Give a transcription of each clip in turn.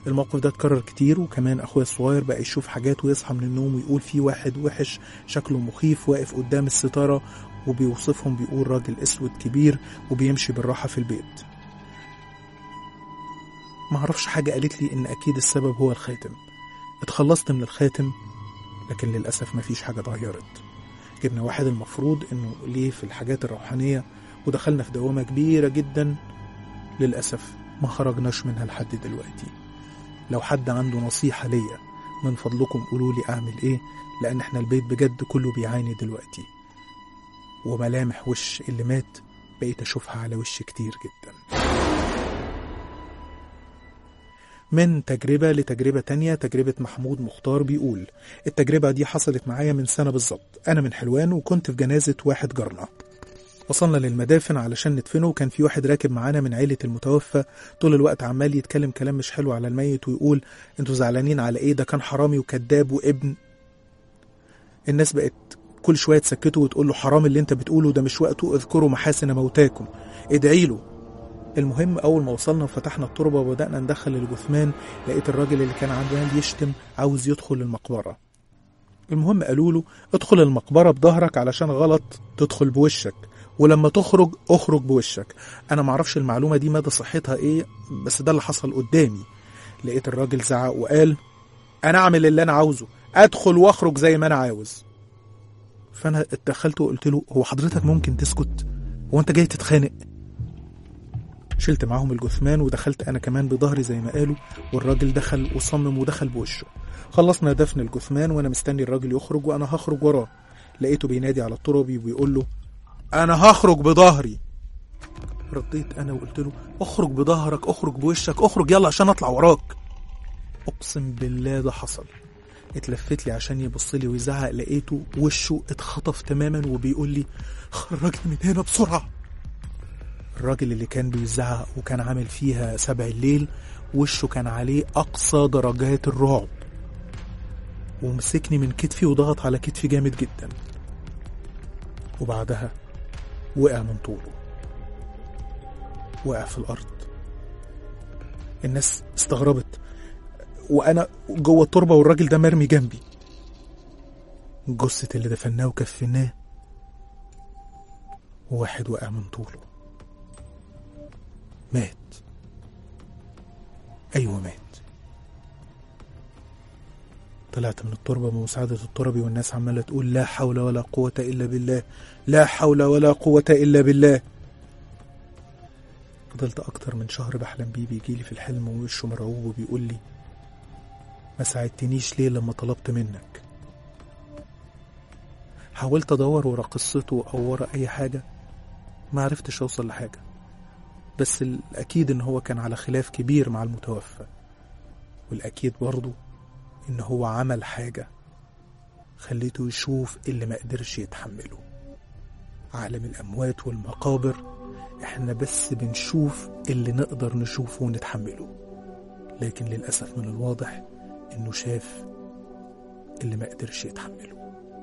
الموقف ده اتكرر كتير وكمان اخويا الصغير بقى يشوف حاجات ويصحى من النوم ويقول في واحد وحش شكله مخيف واقف قدام الستارة وبيوصفهم بيقول راجل اسود كبير وبيمشي بالراحة في البيت معرفش حاجة قالت لي ان اكيد السبب هو الخاتم اتخلصت من الخاتم لكن للأسف مفيش حاجة اتغيرت جبنا واحد المفروض انه ليه في الحاجات الروحانية ودخلنا في دوامة كبيرة جدا للأسف ما خرجناش منها لحد دلوقتي لو حد عنده نصيحة ليا من فضلكم قولوا لي أعمل إيه لأن إحنا البيت بجد كله بيعاني دلوقتي وملامح وش اللي مات بقيت أشوفها على وش كتير جدا من تجربة لتجربة تانية تجربة محمود مختار بيقول التجربة دي حصلت معايا من سنة بالظبط أنا من حلوان وكنت في جنازة واحد جارنا وصلنا للمدافن علشان ندفنه وكان في واحد راكب معانا من عيلة المتوفى طول الوقت عمال يتكلم كلام مش حلو على الميت ويقول انتوا زعلانين على ايه ده كان حرامي وكذاب وابن الناس بقت كل شوية تسكته وتقول له حرام اللي انت بتقوله ده مش وقته اذكروا محاسن موتاكم ادعي له المهم اول ما وصلنا وفتحنا التربة وبدأنا ندخل الجثمان لقيت الراجل اللي كان عمال يشتم عاوز يدخل المقبرة المهم قالوا له ادخل المقبرة بظهرك علشان غلط تدخل بوشك ولما تخرج اخرج بوشك انا معرفش المعلومة دي مدى صحتها ايه بس ده اللي حصل قدامي لقيت الراجل زعق وقال انا اعمل اللي انا عاوزه ادخل واخرج زي ما انا عاوز فانا اتدخلت وقلت له هو حضرتك ممكن تسكت هو انت جاي تتخانق شلت معاهم الجثمان ودخلت انا كمان بظهري زي ما قالوا والراجل دخل وصمم ودخل بوشه خلصنا دفن الجثمان وانا مستني الراجل يخرج وانا هخرج وراه لقيته بينادي على التربي وبيقول له انا هخرج بظهري رديت انا وقلت له اخرج بظهرك اخرج بوشك اخرج يلا عشان اطلع وراك اقسم بالله ده حصل اتلفت لي عشان يبص لي ويزعق لقيته وشه اتخطف تماما وبيقول لي خرجني من هنا بسرعه الراجل اللي كان بيزعق وكان عامل فيها سبع الليل وشه كان عليه أقصى درجات الرعب ومسكني من كتفي وضغط على كتفي جامد جدا وبعدها وقع من طوله وقع في الأرض الناس استغربت وأنا جوه التربة والراجل ده مرمي جنبي جثة اللي دفناه وكفناه وواحد وقع من طوله مات أيوة مات طلعت من التربة بمساعدة التربي والناس عمالة تقول لا حول ولا قوة إلا بالله لا حول ولا قوة إلا بالله فضلت أكتر من شهر بحلم بيه بيجيلي في الحلم ووشه مرعوب وبيقول لي ما ساعدتنيش ليه لما طلبت منك حاولت أدور ورا قصته أو ورا أي حاجة ما عرفتش أوصل لحاجة بس الأكيد إن هو كان على خلاف كبير مع المتوفى والأكيد برضه إن هو عمل حاجة خليته يشوف اللي ما قدرش يتحمله عالم الأموات والمقابر إحنا بس بنشوف اللي نقدر نشوفه ونتحمله لكن للأسف من الواضح إنه شاف اللي ما قدرش يتحمله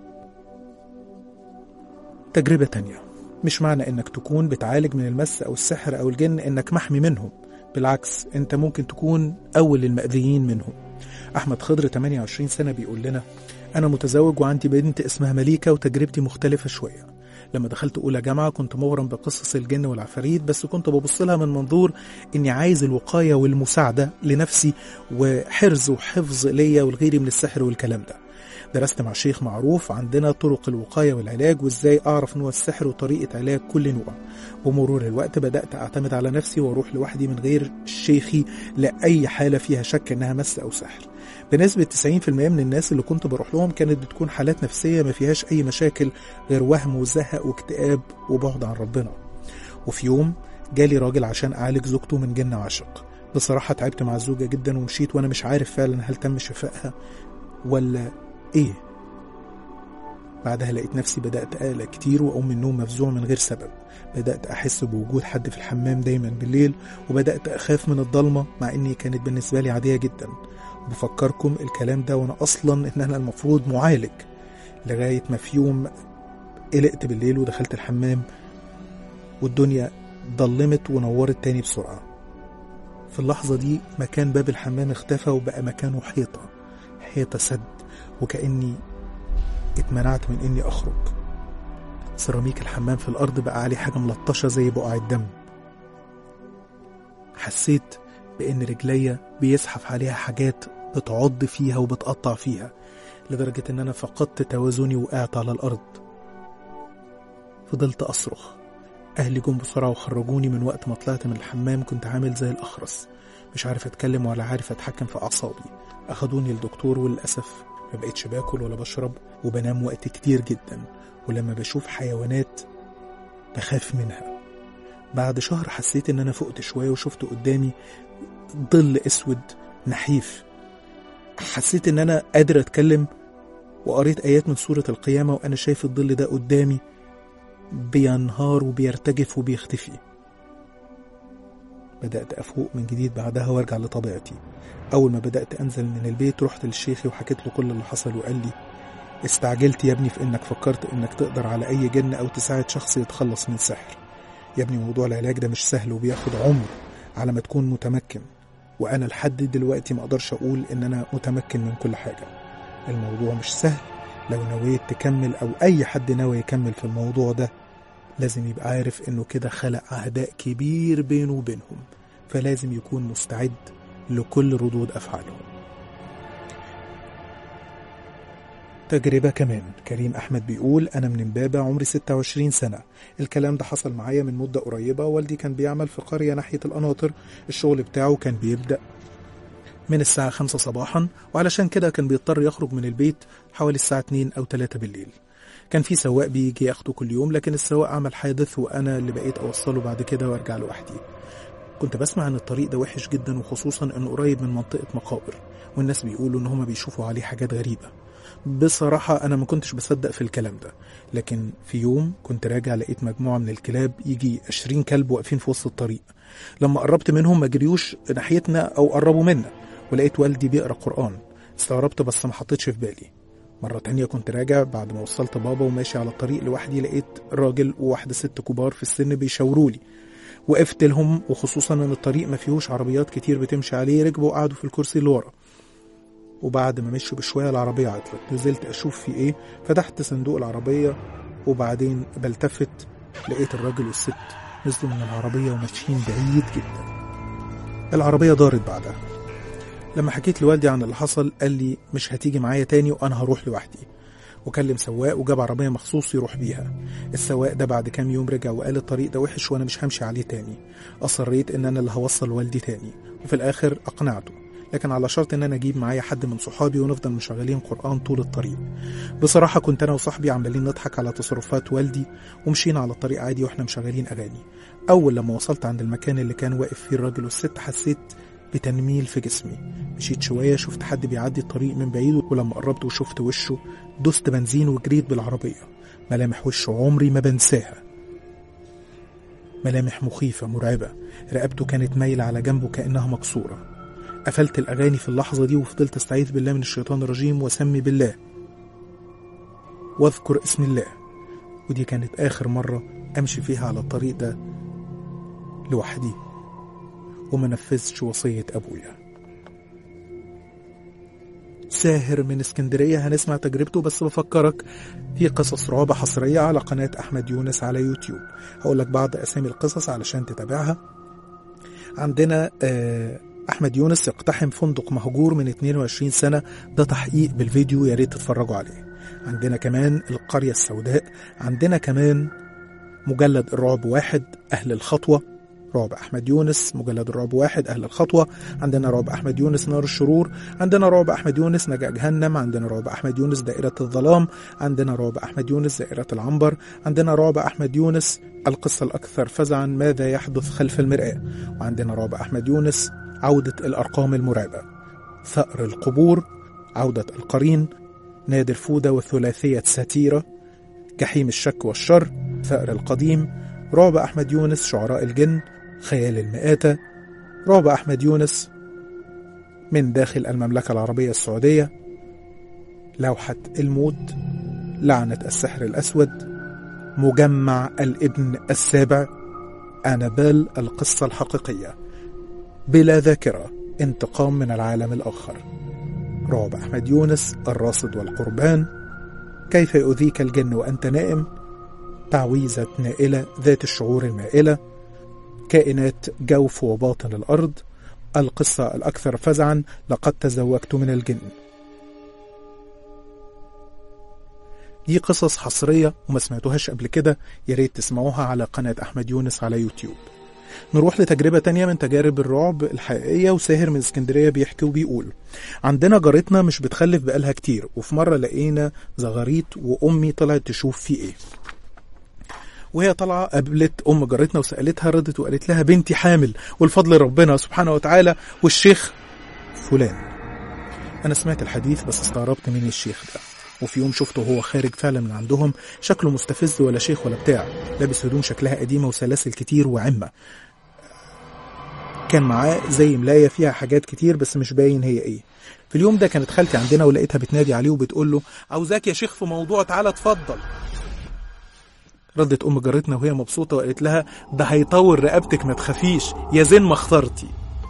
تجربة تانية مش معنى انك تكون بتعالج من المس او السحر او الجن انك محمي منهم بالعكس انت ممكن تكون اول المأذيين منهم احمد خضر 28 سنة بيقول لنا انا متزوج وعندي بنت اسمها مليكة وتجربتي مختلفة شوية لما دخلت اولى جامعة كنت مغرم بقصص الجن والعفاريت بس كنت ببص لها من منظور اني عايز الوقاية والمساعدة لنفسي وحرز وحفظ ليا ولغيري من السحر والكلام ده درست مع شيخ معروف عندنا طرق الوقاية والعلاج وازاي اعرف نوع السحر وطريقة علاج كل نوع بمرور الوقت بدأت اعتمد على نفسي واروح لوحدي من غير شيخي لأي حالة فيها شك انها مس او سحر بنسبة 90% من الناس اللي كنت بروح لهم كانت بتكون حالات نفسية ما فيهاش أي مشاكل غير وهم وزهق واكتئاب وبعد عن ربنا وفي يوم جالي راجل عشان أعالج زوجته من جن عاشق بصراحة تعبت مع الزوجة جدا ومشيت وأنا مش عارف فعلا هل تم شفائها ولا إيه بعدها لقيت نفسي بدأت أقلق كتير وأقوم من النوم مفزوع من غير سبب بدأت أحس بوجود حد في الحمام دايما بالليل وبدأت أخاف من الضلمة مع إني كانت بالنسبة لي عادية جدا بفكركم الكلام ده وأنا أصلا إن أنا المفروض معالج لغاية ما في يوم قلقت بالليل ودخلت الحمام والدنيا ضلمت ونورت تاني بسرعة في اللحظة دي مكان باب الحمام اختفى وبقى مكانه حيطة حيطة سد وكأني اتمنعت من إني أخرج سيراميك الحمام في الأرض بقى عليه حاجة ملطشة زي بقع الدم حسيت بإن رجليا بيزحف عليها حاجات بتعض فيها وبتقطع فيها لدرجة إن أنا فقدت توازني وقعت على الأرض فضلت أصرخ أهلي جم بسرعة وخرجوني من وقت ما طلعت من الحمام كنت عامل زي الأخرس مش عارف أتكلم ولا عارف أتحكم في أعصابي أخدوني للدكتور وللأسف ما بقتش باكل ولا بشرب وبنام وقت كتير جدا ولما بشوف حيوانات بخاف منها بعد شهر حسيت ان انا فقت شويه وشفت قدامي ظل اسود نحيف حسيت ان انا قادر اتكلم وقريت ايات من سوره القيامه وانا شايف الظل ده قدامي بينهار وبيرتجف وبيختفي بدأت أفوق من جديد بعدها وارجع لطبيعتي أول ما بدأت أنزل من البيت رحت للشيخ وحكيت له كل اللي حصل وقال لي استعجلت يا ابني في إنك فكرت إنك تقدر على أي جن أو تساعد شخص يتخلص من سحر يا ابني موضوع العلاج ده مش سهل وبياخد عمر على ما تكون متمكن وأنا لحد دلوقتي ما أقدرش أقول إن أنا متمكن من كل حاجة الموضوع مش سهل لو نويت تكمل أو أي حد ناوي يكمل في الموضوع ده لازم يبقى عارف إنه كده خلق عداء كبير بينه وبينهم فلازم يكون مستعد لكل ردود أفعالهم تجربة كمان كريم أحمد بيقول أنا من إمبابة عمري 26 سنة الكلام ده حصل معايا من مدة قريبة والدي كان بيعمل في قرية ناحية القناطر الشغل بتاعه كان بيبدأ من الساعة 5 صباحا وعلشان كده كان بيضطر يخرج من البيت حوالي الساعة 2 أو 3 بالليل كان في سواق بيجي ياخده كل يوم لكن السواق عمل حادث وأنا اللي بقيت أوصله بعد كده وأرجع لوحدي كنت بسمع ان الطريق ده وحش جدا وخصوصا انه قريب من منطقة مقابر والناس بيقولوا ان هما بيشوفوا عليه حاجات غريبة بصراحة أنا ما كنتش بصدق في الكلام ده لكن في يوم كنت راجع لقيت مجموعة من الكلاب يجي 20 كلب واقفين في وسط الطريق لما قربت منهم ما جريوش ناحيتنا أو قربوا منا ولقيت والدي بيقرأ قرآن استغربت بس ما حطيتش في بالي مرة تانية كنت راجع بعد ما وصلت بابا وماشي على الطريق لوحدي لقيت راجل وواحدة ست كبار في السن بيشاورولي وقفت لهم وخصوصا ان الطريق ما فيهوش عربيات كتير بتمشي عليه ركبوا وقعدوا في الكرسي اللي ورا وبعد ما مشوا بشويه العربيه عطلت نزلت اشوف في ايه فتحت صندوق العربيه وبعدين بلتفت لقيت الراجل والست نزلوا من العربيه وماشيين بعيد جدا العربيه دارت بعدها لما حكيت لوالدي عن اللي حصل قال لي مش هتيجي معايا تاني وانا هروح لوحدي وكلم سواق وجاب عربية مخصوص يروح بيها السواق ده بعد كام يوم رجع وقال الطريق ده وحش وانا مش همشي عليه تاني اصريت ان انا اللي هوصل والدي تاني وفي الاخر اقنعته لكن على شرط ان انا اجيب معايا حد من صحابي ونفضل مشغلين قرآن طول الطريق بصراحة كنت انا وصاحبي عمالين نضحك على تصرفات والدي ومشينا على الطريق عادي واحنا مشغلين اغاني اول لما وصلت عند المكان اللي كان واقف فيه الراجل والست حسيت بتنميل في جسمي مشيت شوية شفت حد بيعدي الطريق من بعيد ولما قربت وشفت وشه دوست بنزين وجريت بالعربية ملامح وشه عمري ما بنساها ملامح مخيفة مرعبة رقبته كانت مايلة على جنبه كأنها مكسورة قفلت الأغاني في اللحظة دي وفضلت استعيذ بالله من الشيطان الرجيم وسمي بالله واذكر اسم الله ودي كانت آخر مرة أمشي فيها على الطريق ده لوحدي وما نفذش وصية أبويا ساهر من اسكندرية هنسمع تجربته بس بفكرك في قصص رعب حصرية على قناة أحمد يونس على يوتيوب هقول لك بعض أسامي القصص علشان تتابعها عندنا آه أحمد يونس يقتحم فندق مهجور من 22 سنة ده تحقيق بالفيديو يا ريت تتفرجوا عليه عندنا كمان القرية السوداء عندنا كمان مجلد الرعب واحد أهل الخطوة رعب أحمد يونس مجلد الرعب واحد أهل الخطوة عندنا رعب أحمد يونس نار الشرور عندنا رعب أحمد يونس نجا جهنم عندنا رعب أحمد يونس دائرة الظلام عندنا رعب أحمد يونس دائرة العنبر عندنا رعب أحمد يونس القصة الأكثر فزعا ماذا يحدث خلف المرآة وعندنا رعب أحمد يونس عودة الأرقام المرعبة ثأر القبور عودة القرين نادر فودة وثلاثية ساتيرة جحيم الشك والشر ثأر القديم رعب أحمد يونس شعراء الجن خيال المآتة رعب أحمد يونس من داخل المملكة العربية السعودية لوحة الموت لعنة السحر الأسود مجمع الابن السابع أنابال القصة الحقيقية بلا ذاكرة انتقام من العالم الآخر رعب أحمد يونس الراصد والقربان كيف يؤذيك الجن وأنت نائم تعويذة نائلة ذات الشعور المائلة كائنات جوف وباطن الأرض القصة الأكثر فزعا لقد تزوجت من الجن دي قصص حصرية وما سمعتوهاش قبل كده يا ريت تسمعوها على قناة أحمد يونس على يوتيوب نروح لتجربة تانية من تجارب الرعب الحقيقية وساهر من اسكندرية بيحكي وبيقول عندنا جارتنا مش بتخلف بقالها كتير وفي مرة لقينا زغاريت وأمي طلعت تشوف في إيه وهي طالعة قابلت أم جارتنا وسألتها ردت وقالت لها بنتي حامل والفضل ربنا سبحانه وتعالى والشيخ فلان أنا سمعت الحديث بس استغربت مين الشيخ ده وفي يوم شفته وهو خارج فعلا من عندهم شكله مستفز ولا شيخ ولا بتاع لابس هدوم شكلها قديمة وسلاسل كتير وعمة كان معاه زي ملاية فيها حاجات كتير بس مش باين هي ايه في اليوم ده كانت خالتي عندنا ولقيتها بتنادي عليه وبتقول له عاوزاك يا شيخ في موضوع تعالى اتفضل ردت ام جارتنا وهي مبسوطه وقالت لها ده هيطول رقبتك ما تخافيش يا زين ما اخترتي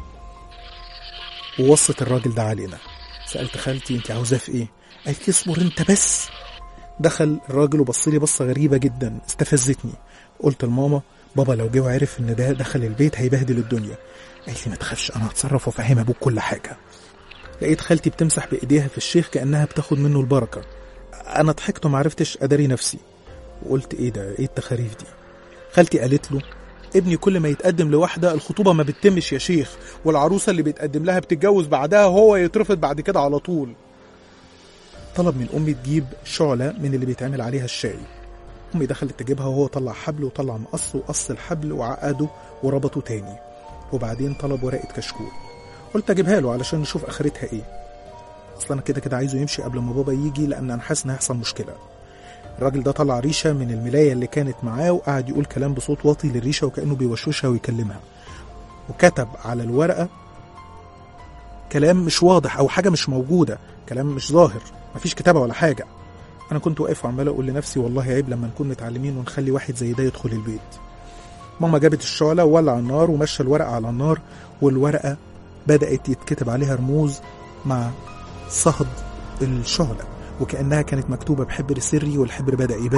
ووصت الراجل ده علينا سالت خالتي انت عاوزاه في ايه قالت لي اصبر انت بس دخل الراجل وبص لي بصه غريبه جدا استفزتني قلت لماما بابا لو جه وعرف ان ده دخل البيت هيبهدل الدنيا قالت لي ما تخافش انا هتصرف وافهم ابوك كل حاجه لقيت خالتي بتمسح بايديها في الشيخ كانها بتاخد منه البركه انا ضحكت وما عرفتش اداري نفسي وقلت ايه ده ايه التخاريف دي خالتي قالت له ابني كل ما يتقدم لواحدة الخطوبة ما بتتمش يا شيخ والعروسة اللي بيتقدم لها بتتجوز بعدها وهو يترفض بعد كده على طول طلب من أمي تجيب شعلة من اللي بيتعمل عليها الشاي أمي دخلت تجيبها وهو طلع حبل وطلع مقص وقص الحبل وعقده وربطه تاني وبعدين طلب ورقة كشكول قلت أجيبها له علشان نشوف آخرتها إيه أصلا أنا كده كده عايزه يمشي قبل ما بابا يجي لأن أنا حاسس إن هيحصل مشكلة الراجل ده طلع ريشة من الملاية اللي كانت معاه وقعد يقول كلام بصوت واطي للريشة وكأنه بيوشوشها ويكلمها وكتب على الورقة كلام مش واضح أو حاجة مش موجودة كلام مش ظاهر مفيش كتابة ولا حاجة أنا كنت واقف وعمال أقول لنفسي والله عيب لما نكون متعلمين ونخلي واحد زي ده يدخل البيت ماما جابت الشعلة وولع النار ومشى الورقة على النار والورقة بدأت يتكتب عليها رموز مع صهد الشعلة وكأنها كانت مكتوبة بحبر سري والحبر بدأ يبان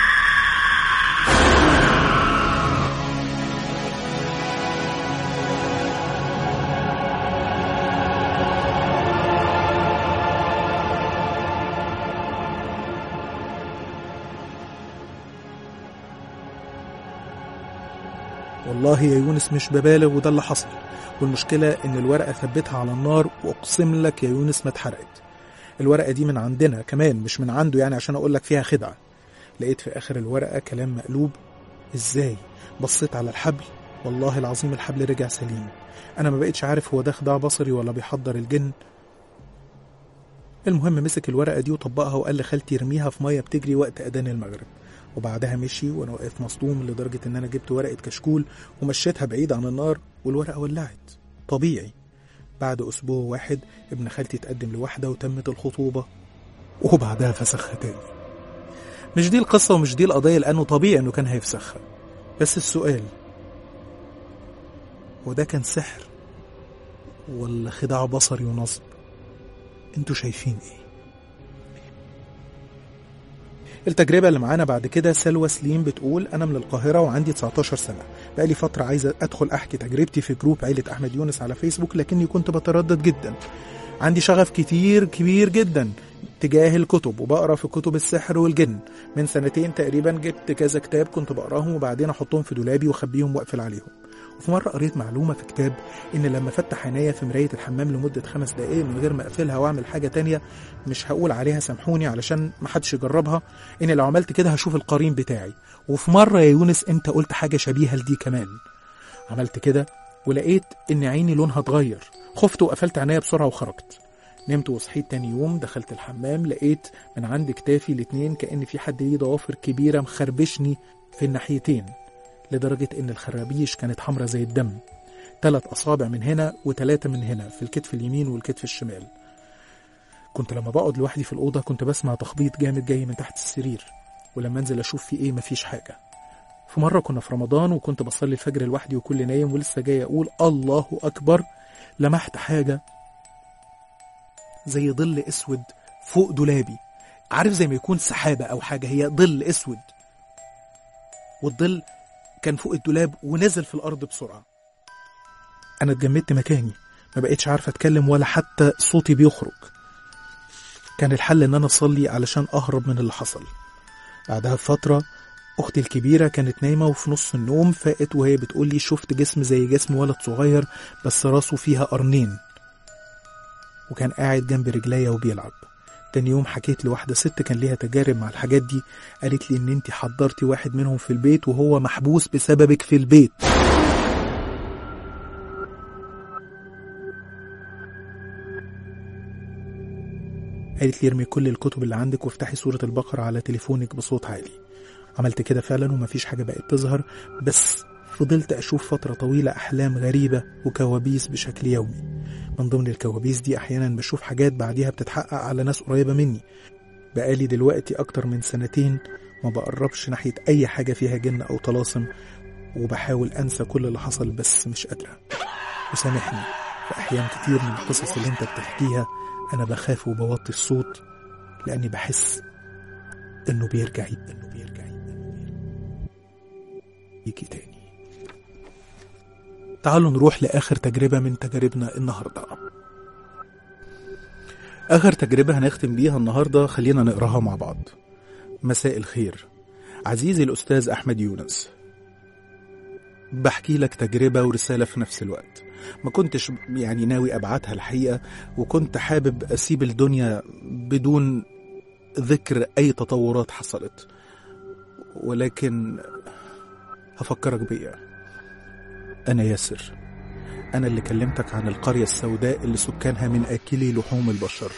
والله يا يونس مش ببالغ وده اللي حصل والمشكلة إن الورقة ثبتها على النار وأقسم لك يا يونس ما اتحرقت الورقة دي من عندنا كمان مش من عنده يعني عشان أقول لك فيها خدعة لقيت في آخر الورقة كلام مقلوب إزاي بصيت على الحبل والله العظيم الحبل رجع سليم أنا ما بقتش عارف هو ده خداع بصري ولا بيحضر الجن المهم مسك الورقة دي وطبقها وقال لخالتي ارميها في مية بتجري وقت أذان المغرب وبعدها مشي وانا واقف مصدوم لدرجة ان انا جبت ورقة كشكول ومشيتها بعيد عن النار والورقة ولعت طبيعي بعد اسبوع واحد ابن خالتي اتقدم لواحدة وتمت الخطوبة وبعدها فسخها تاني مش دي القصة ومش دي القضية لأنه طبيعي إنه كان هيفسخها بس السؤال وده كان سحر ولا خداع بصري ونصب انتوا شايفين ايه التجربة اللي معانا بعد كده سلوى سليم بتقول أنا من القاهرة وعندي 19 سنة بقالي فترة عايزة أدخل أحكي تجربتي في جروب عيلة أحمد يونس على فيسبوك لكني كنت بتردد جدا عندي شغف كتير كبير جدا تجاه الكتب وبقرا في كتب السحر والجن من سنتين تقريبا جبت كذا كتاب كنت بقراهم وبعدين احطهم في دولابي واخبيهم واقفل عليهم وفي مرة قريت معلومة في كتاب إن لما أفتح عينيا في مراية الحمام لمدة خمس دقايق من غير ما أقفلها وأعمل حاجة تانية مش هقول عليها سامحوني علشان محدش يجربها إن لو عملت كده هشوف القرين بتاعي وفي مرة يا يونس أنت قلت حاجة شبيهة لدي كمان عملت كده ولقيت إن عيني لونها اتغير خفت وقفلت عينيا بسرعة وخرجت نمت وصحيت تاني يوم دخلت الحمام لقيت من عند كتافي الاتنين كأن في حد ليه ضوافر كبيرة مخربشني في الناحيتين لدرجة إن الخرابيش كانت حمرة زي الدم تلات أصابع من هنا وتلاتة من هنا في الكتف اليمين والكتف الشمال كنت لما بقعد لوحدي في الأوضة كنت بسمع تخبيط جامد جاي من تحت السرير ولما انزل اشوف في ايه مفيش حاجة في مرة كنا في رمضان وكنت بصلي الفجر لوحدي وكل نايم ولسه جاي أقول الله أكبر لمحت حاجة زي ظل أسود فوق دولابي عارف زي ما يكون سحابة أو حاجة هي ظل أسود والظل كان فوق الدولاب ونزل في الأرض بسرعة أنا اتجمدت مكاني ما بقيتش عارفة أتكلم ولا حتى صوتي بيخرج كان الحل إن أنا أصلي علشان أهرب من اللي حصل بعدها بفترة أختي الكبيرة كانت نايمة وفي نص النوم فاقت وهي بتقول لي شفت جسم زي جسم ولد صغير بس راسه فيها قرنين وكان قاعد جنب رجليا وبيلعب تاني يوم حكيت لواحدة ست كان ليها تجارب مع الحاجات دي قالت لي إن أنت حضرتي واحد منهم في البيت وهو محبوس بسببك في البيت قالت لي ارمي كل الكتب اللي عندك وافتحي سورة البقرة على تليفونك بصوت عالي عملت كده فعلا ومفيش حاجة بقت تظهر بس فضلت أشوف فترة طويلة أحلام غريبة وكوابيس بشكل يومي من ضمن الكوابيس دي أحيانا بشوف حاجات بعديها بتتحقق على ناس قريبة مني بقالي دلوقتي أكتر من سنتين ما بقربش ناحية أي حاجة فيها جن أو طلاسم وبحاول أنسى كل اللي حصل بس مش قادرة وسامحني في أحيان كتير من القصص اللي أنت بتحكيها أنا بخاف وبوطي الصوت لأني بحس إنه بيرجع إنه بيرجع إنه بيرجع يجي تاني تعالوا نروح لآخر تجربة من تجاربنا النهاردة آخر تجربة هنختم بيها النهاردة خلينا نقراها مع بعض مساء الخير عزيزي الأستاذ أحمد يونس بحكي لك تجربة ورسالة في نفس الوقت ما كنتش يعني ناوي أبعتها الحقيقة وكنت حابب أسيب الدنيا بدون ذكر أي تطورات حصلت ولكن هفكرك بيا أنا ياسر أنا اللي كلمتك عن القرية السوداء اللي سكانها من آكلي لحوم البشر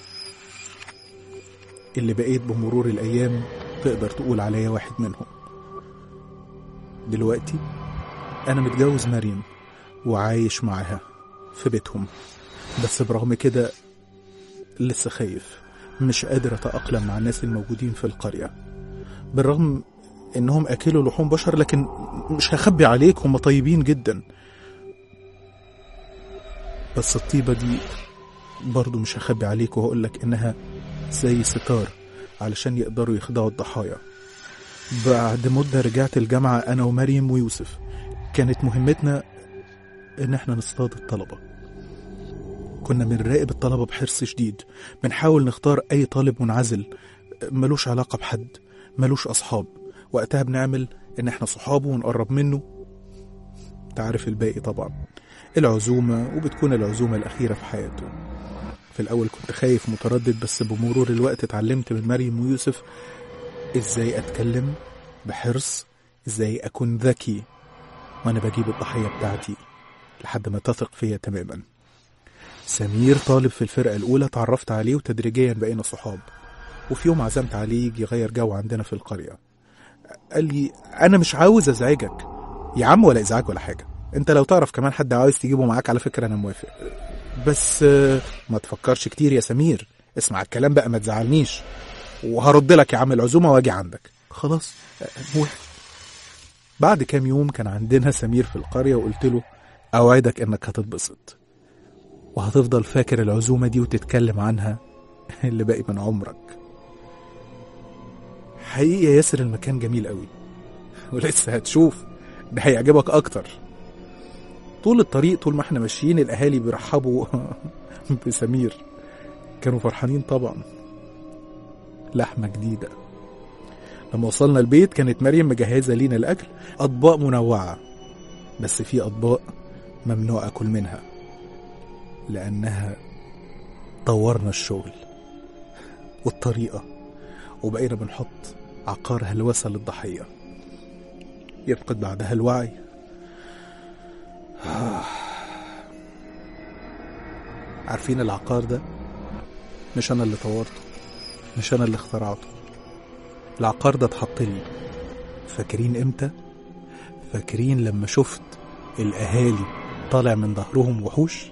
اللي بقيت بمرور الأيام تقدر تقول عليا واحد منهم دلوقتي أنا متجوز مريم وعايش معاها في بيتهم بس برغم كده لسه خايف مش قادر أتأقلم مع الناس الموجودين في القرية بالرغم إنهم أكلوا لحوم بشر لكن مش هخبي عليك هم طيبين جدا بس الطيبة دي برضو مش هخبي عليك وهقول لك إنها زي ستار علشان يقدروا يخدعوا الضحايا بعد مدة رجعت الجامعة أنا ومريم ويوسف كانت مهمتنا إن إحنا نصطاد الطلبة كنا بنراقب الطلبة بحرص شديد بنحاول نختار أي طالب منعزل ملوش علاقة بحد ملوش أصحاب وقتها بنعمل إن إحنا صحابه ونقرب منه تعرف الباقي طبعا العزومة وبتكون العزومة الأخيرة في حياته في الأول كنت خايف متردد بس بمرور الوقت اتعلمت من مريم ويوسف إزاي أتكلم بحرص إزاي أكون ذكي وأنا بجيب الضحية بتاعتي لحد ما تثق فيا تماما سمير طالب في الفرقة الأولى تعرفت عليه وتدريجيا بقينا صحاب وفي يوم عزمت عليه يجي يغير جو عندنا في القرية قال لي أنا مش عاوز أزعجك يا عم ولا إزعاج ولا حاجة أنت لو تعرف كمان حد عاوز تجيبه معاك على فكرة أنا موافق بس آه، ما تفكرش كتير يا سمير اسمع الكلام بقى ما تزعلنيش وهرد لك يا عم العزومة واجي عندك خلاص آه، موافق بعد كام يوم كان عندنا سمير في القرية وقلت له أوعدك إنك هتتبسط وهتفضل فاكر العزومة دي وتتكلم عنها اللي باقي من عمرك حقيقي يا ياسر المكان جميل قوي ولسه هتشوف ده هيعجبك أكتر طول الطريق طول ما احنا ماشيين الأهالي بيرحبوا بسمير كانوا فرحانين طبعا لحمة جديدة لما وصلنا البيت كانت مريم مجهزة لينا الأكل أطباق منوعة بس في أطباق ممنوع أكل منها لأنها طورنا الشغل والطريقة وبقينا بنحط عقار هلوسة للضحية يفقد بعدها الوعي عارفين العقار ده مش أنا اللي طورته مش أنا اللي اخترعته العقار ده اتحط لي فاكرين امتى؟ فاكرين لما شفت الأهالي طالع من ظهرهم وحوش؟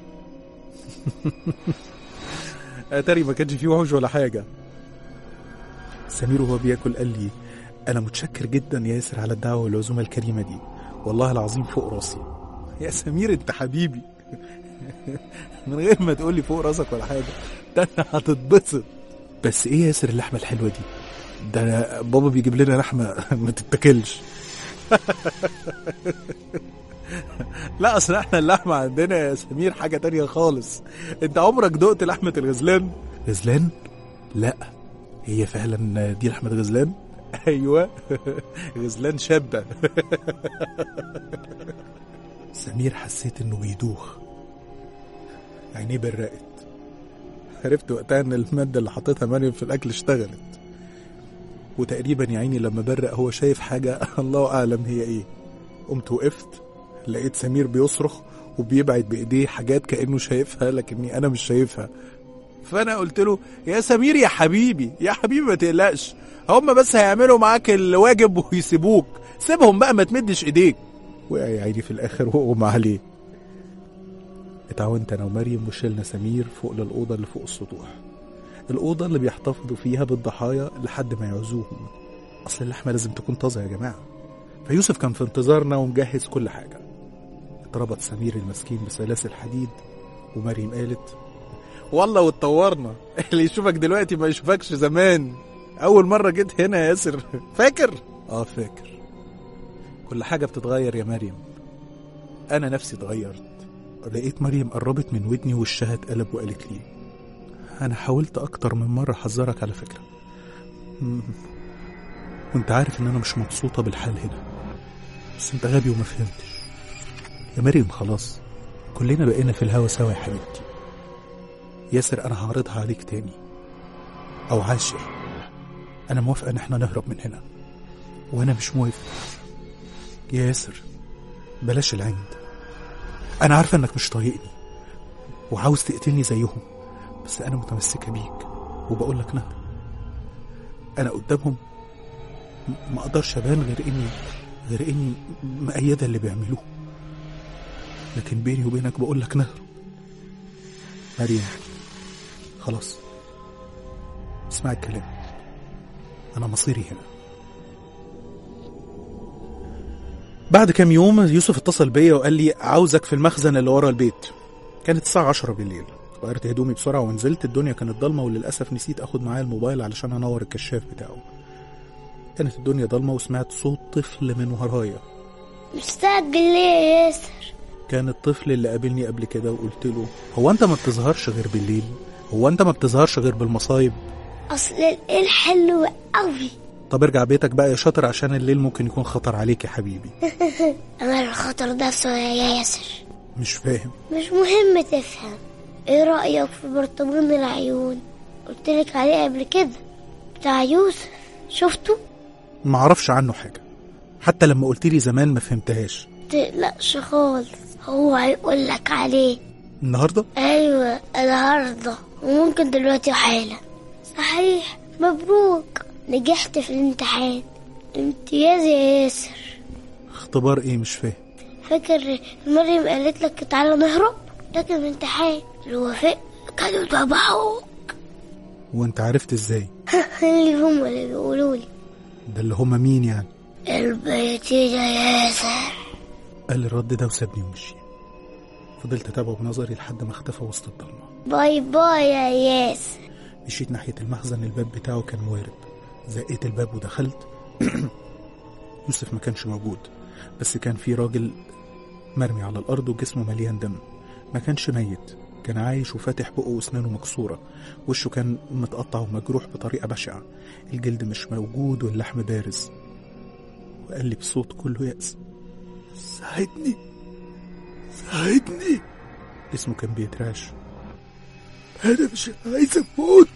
اتاري ما كانش فيه وحوش ولا حاجة سمير وهو بياكل قال لي أنا متشكر جدا يا ياسر على الدعوة والعزومة الكريمة دي والله العظيم فوق راسي يا سمير أنت حبيبي من غير ما تقولي فوق راسك ولا حاجة ده أنت هتتبسط بس إيه يا ياسر اللحمة الحلوة دي ده بابا بيجيب لنا لحمة ما تتاكلش لا اصل احنا اللحمة عندنا يا سمير حاجة تانية خالص انت عمرك دقت لحمة الغزلان غزلان لا هي فعلا دي لحمة غزلان ايوه غزلان شابة سمير حسيت انه بيدوخ عينيه برقت عرفت وقتها ان المادة اللي حطيتها مريم في الاكل اشتغلت وتقريبا يا عيني لما برق هو شايف حاجة الله أعلم هي إيه قمت وقفت لقيت سمير بيصرخ وبيبعد بإيديه حاجات كأنه شايفها لكني أنا مش شايفها فأنا قلت له يا سمير يا حبيبي يا حبيبي ما تقلقش هم بس هيعملوا معاك الواجب ويسيبوك سيبهم بقى ما تمدش إيديك وقع يا عيني في الآخر وأغمى عليه اتعاونت أنا ومريم وشلنا سمير فوق للأوضة اللي فوق السطوح الأوضة اللي بيحتفظوا فيها بالضحايا لحد ما يعزوهم أصل اللحمة لازم تكون طازة يا جماعة فيوسف كان في انتظارنا ومجهز كل حاجة اتربط سمير المسكين بسلاسل حديد ومريم قالت والله واتطورنا اللي يشوفك دلوقتي ما يشوفكش زمان أول مرة جيت هنا يا ياسر فاكر؟ آه فاكر كل حاجة بتتغير يا مريم أنا نفسي اتغيرت لقيت مريم قربت من ودني وشها اتقلب وقالت لي أنا حاولت أكتر من مرة أحذرك على فكرة مم. وأنت عارف إن أنا مش مبسوطة بالحال هنا بس أنت غبي وما فهمتش يا مريم خلاص كلنا بقينا في الهوا سوا يا حبيبتي ياسر أنا هعرضها عليك تاني أو عاشر أنا موافقة إن إحنا نهرب من هنا وأنا مش موافق يا ياسر بلاش العند أنا عارفة إنك مش طايقني وعاوز تقتلني زيهم بس أنا متمسكة بيك وبقول لك نهر أنا قدامهم م- ما أقدرش أبان غير إني غير إني مأيدة اللي بيعملوه لكن بيني وبينك بقول لك نهر مريم خلاص اسمع الكلام أنا مصيري هنا بعد كام يوم يوسف اتصل بيا وقال لي عاوزك في المخزن اللي ورا البيت كانت الساعة عشرة بالليل غيرت هدومي بسرعة ونزلت الدنيا كانت ضلمة وللأسف نسيت أخد معايا الموبايل علشان أنور الكشاف بتاعه كانت الدنيا ضلمة وسمعت صوت طفل من ورايا مستعجل ليه يا ياسر كان الطفل اللي قابلني قبل كده وقلت له هو أنت ما بتظهرش غير بالليل هو أنت ما بتظهرش غير بالمصايب اصل الليل حلو قوي طب ارجع بيتك بقى يا شاطر عشان الليل ممكن يكون خطر عليك يا حبيبي انا الخطر ده يا ياسر مش فاهم مش مهم تفهم ايه رأيك في برطمان العيون قلتلك عليه قبل كده بتاع يوسف شفته معرفش عنه حاجة حتى لما قلت لي زمان ما فهمتهاش تقلقش خالص هو هيقولك عليه النهاردة ايوه النهارده وممكن دلوقتي حالا صحيح مبروك نجحت في الامتحان امتياز يا ياسر اختبار ايه مش فاهم فاكر مريم قالت لك تعالى نهرب ده كان امتحان لو وافق كانوا ذبحوك وانت عرفت ازاي اللي هم اللي بيقولوا لي ده اللي هما مين يعني البيتي يا ياسر قال الرد ده وسابني ومشي فضلت اتابعه بنظري لحد ما اختفى وسط الضلمه باي باي يا ياسر مشيت ناحيه المخزن الباب بتاعه كان وارد زقيت الباب ودخلت يوسف ما كانش موجود بس كان في راجل مرمي على الارض وجسمه مليان دم ما كانش ميت كان عايش وفاتح بقه واسنانه مكسوره وشه كان متقطع ومجروح بطريقه بشعه الجلد مش موجود واللحم بارز وقال لي بصوت كله يأس ساعدني ساعدني اسمه كان بيترعش أنا مش عايز أموت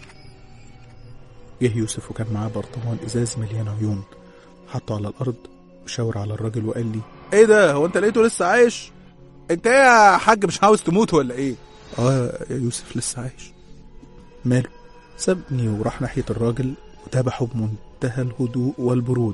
جه يوسف وكان معاه برطمان إزاز مليان عيون حطه على الأرض وشاور على الراجل وقال لي إيه ده هو أنت لقيته لسه عايش؟ أنت إيه يا حاج مش عاوز تموت ولا إيه؟ آه يا يوسف لسه عايش ماله؟ سابني وراح ناحية الراجل وتابعه بمنتهى الهدوء والبرود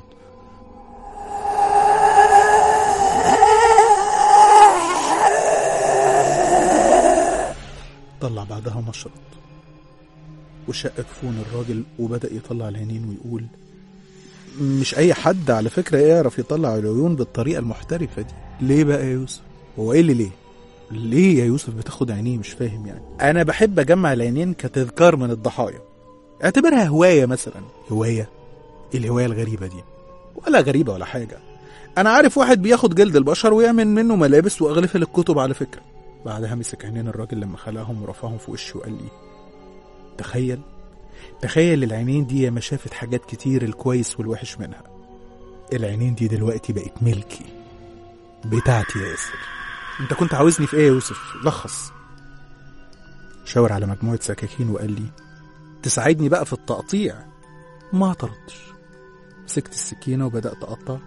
طلع بعدها مشرط وشق جفون الراجل وبدأ يطلع العينين ويقول مش اي حد على فكره يعرف يطلع العيون بالطريقه المحترفه دي ليه بقى يا يوسف هو ايه اللي ليه ليه يا يوسف بتاخد عينيه مش فاهم يعني انا بحب اجمع العينين كتذكار من الضحايا اعتبرها هوايه مثلا هوايه ايه الهوايه الغريبه دي ولا غريبه ولا حاجه انا عارف واحد بياخد جلد البشر ويعمل منه ملابس واغلفها للكتب على فكره بعدها مسك عينين الراجل لما خلقهم ورفعهم في وشه وقال لي تخيل تخيل العينين دي ما شافت حاجات كتير الكويس والوحش منها العينين دي دلوقتي بقت ملكي بتاعتي يا ياسر انت كنت عاوزني في ايه يا يوسف لخص شاور على مجموعة سكاكين وقال لي تساعدني بقى في التقطيع ما اعترضتش مسكت السكينة وبدأت أقطع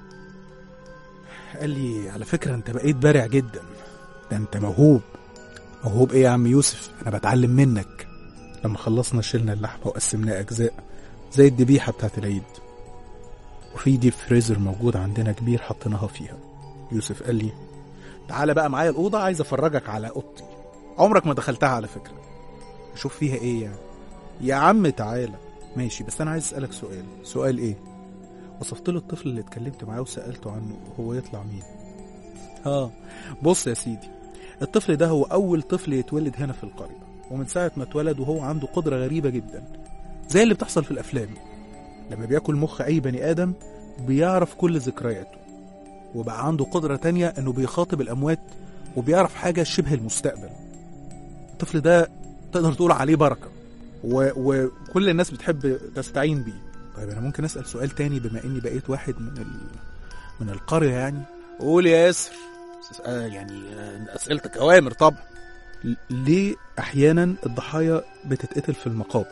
قال لي على فكرة انت بقيت بارع جدا ده انت موهوب موهوب ايه يا عم يوسف انا بتعلم منك لما خلصنا شلنا اللحمة وقسمناها أجزاء زي الذبيحة بتاعت العيد وفي ديب فريزر موجود عندنا كبير حطيناها فيها يوسف قال لي تعالى بقى معايا الأوضة عايز أفرجك على أوضتي عمرك ما دخلتها على فكرة شوف فيها إيه يعني يا عم تعالى ماشي بس أنا عايز أسألك سؤال سؤال إيه وصفت له الطفل اللي اتكلمت معاه وسألته عنه هو يطلع مين اه بص يا سيدي الطفل ده هو أول طفل يتولد هنا في القرية ومن ساعة ما اتولد وهو عنده قدرة غريبة جدا زي اللي بتحصل في الأفلام لما بياكل مخ أي بني آدم بيعرف كل ذكرياته وبقى عنده قدرة تانية إنه بيخاطب الأموات وبيعرف حاجة شبه المستقبل الطفل ده تقدر تقول عليه بركة و... وكل الناس بتحب تستعين بيه طيب أنا ممكن أسأل سؤال تاني بما إني بقيت واحد من ال... من القرية يعني قول يا ياسر آه يعني آه، أسئلتك أوامر طبعا ل- ليه احيانا الضحايا بتتقتل في المقابر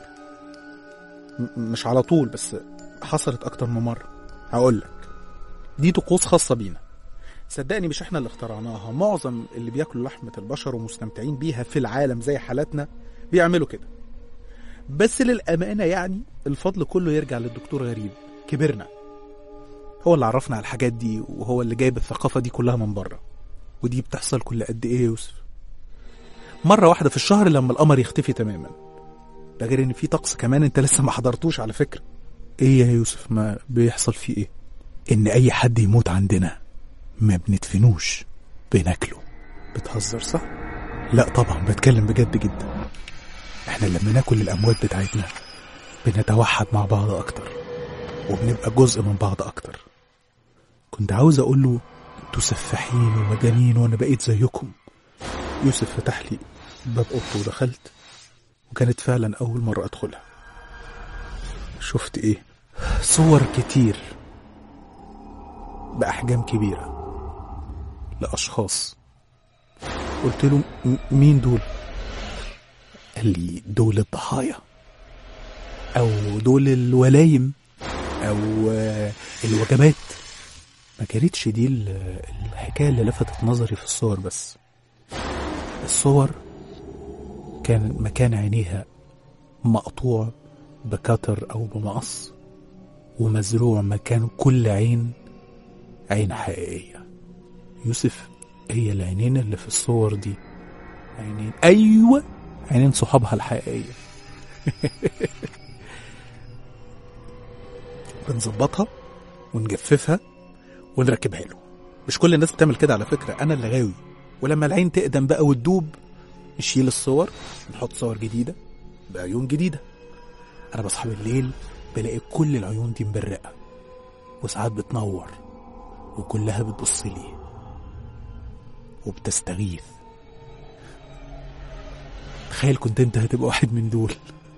م- مش على طول بس حصلت اكتر من مره هقول لك دي طقوس خاصه بينا صدقني مش احنا اللي اخترعناها معظم اللي بياكلوا لحمه البشر ومستمتعين بيها في العالم زي حالاتنا بيعملوا كده بس للامانه يعني الفضل كله يرجع للدكتور غريب كبرنا هو اللي عرفنا على الحاجات دي وهو اللي جايب الثقافه دي كلها من بره ودي بتحصل كل قد ايه يا يوسف مرة واحدة في الشهر لما القمر يختفي تماما ده غير ان في طقس كمان انت لسه ما حضرتوش على فكرة ايه يا يوسف ما بيحصل فيه ايه ان اي حد يموت عندنا ما بندفنوش بناكله بتهزر صح لا طبعا بتكلم بجد جدا احنا لما ناكل الاموات بتاعتنا بنتوحد مع بعض اكتر وبنبقى جزء من بعض اكتر كنت عاوز اقول له انتوا سفاحين ومجانين وانا بقيت زيكم يوسف فتح لي باب اوضته ودخلت وكانت فعلا اول مرة ادخلها شفت ايه صور كتير باحجام كبيرة لاشخاص قلت له "م- مين دول قال لي دول الضحايا او دول الولايم او آه، الوجبات ما كانتش دي ال- الحكايه اللي لفتت نظري في الصور بس الصور كان مكان عينيها مقطوع بكتر او بمقص ومزروع مكان كل عين عين حقيقيه يوسف هي العينين اللي في الصور دي عينين ايوه عينين صحابها الحقيقيه بنظبطها ونجففها ونركبها له مش كل الناس بتعمل كده على فكرة أنا اللي غاوي ولما العين تقدم بقى وتدوب نشيل الصور نحط صور جديدة بعيون جديدة أنا بصحى بالليل بلاقي كل العيون دي مبرقة وساعات بتنور وكلها بتبص لي وبتستغيث تخيل كنت انت هتبقى واحد من دول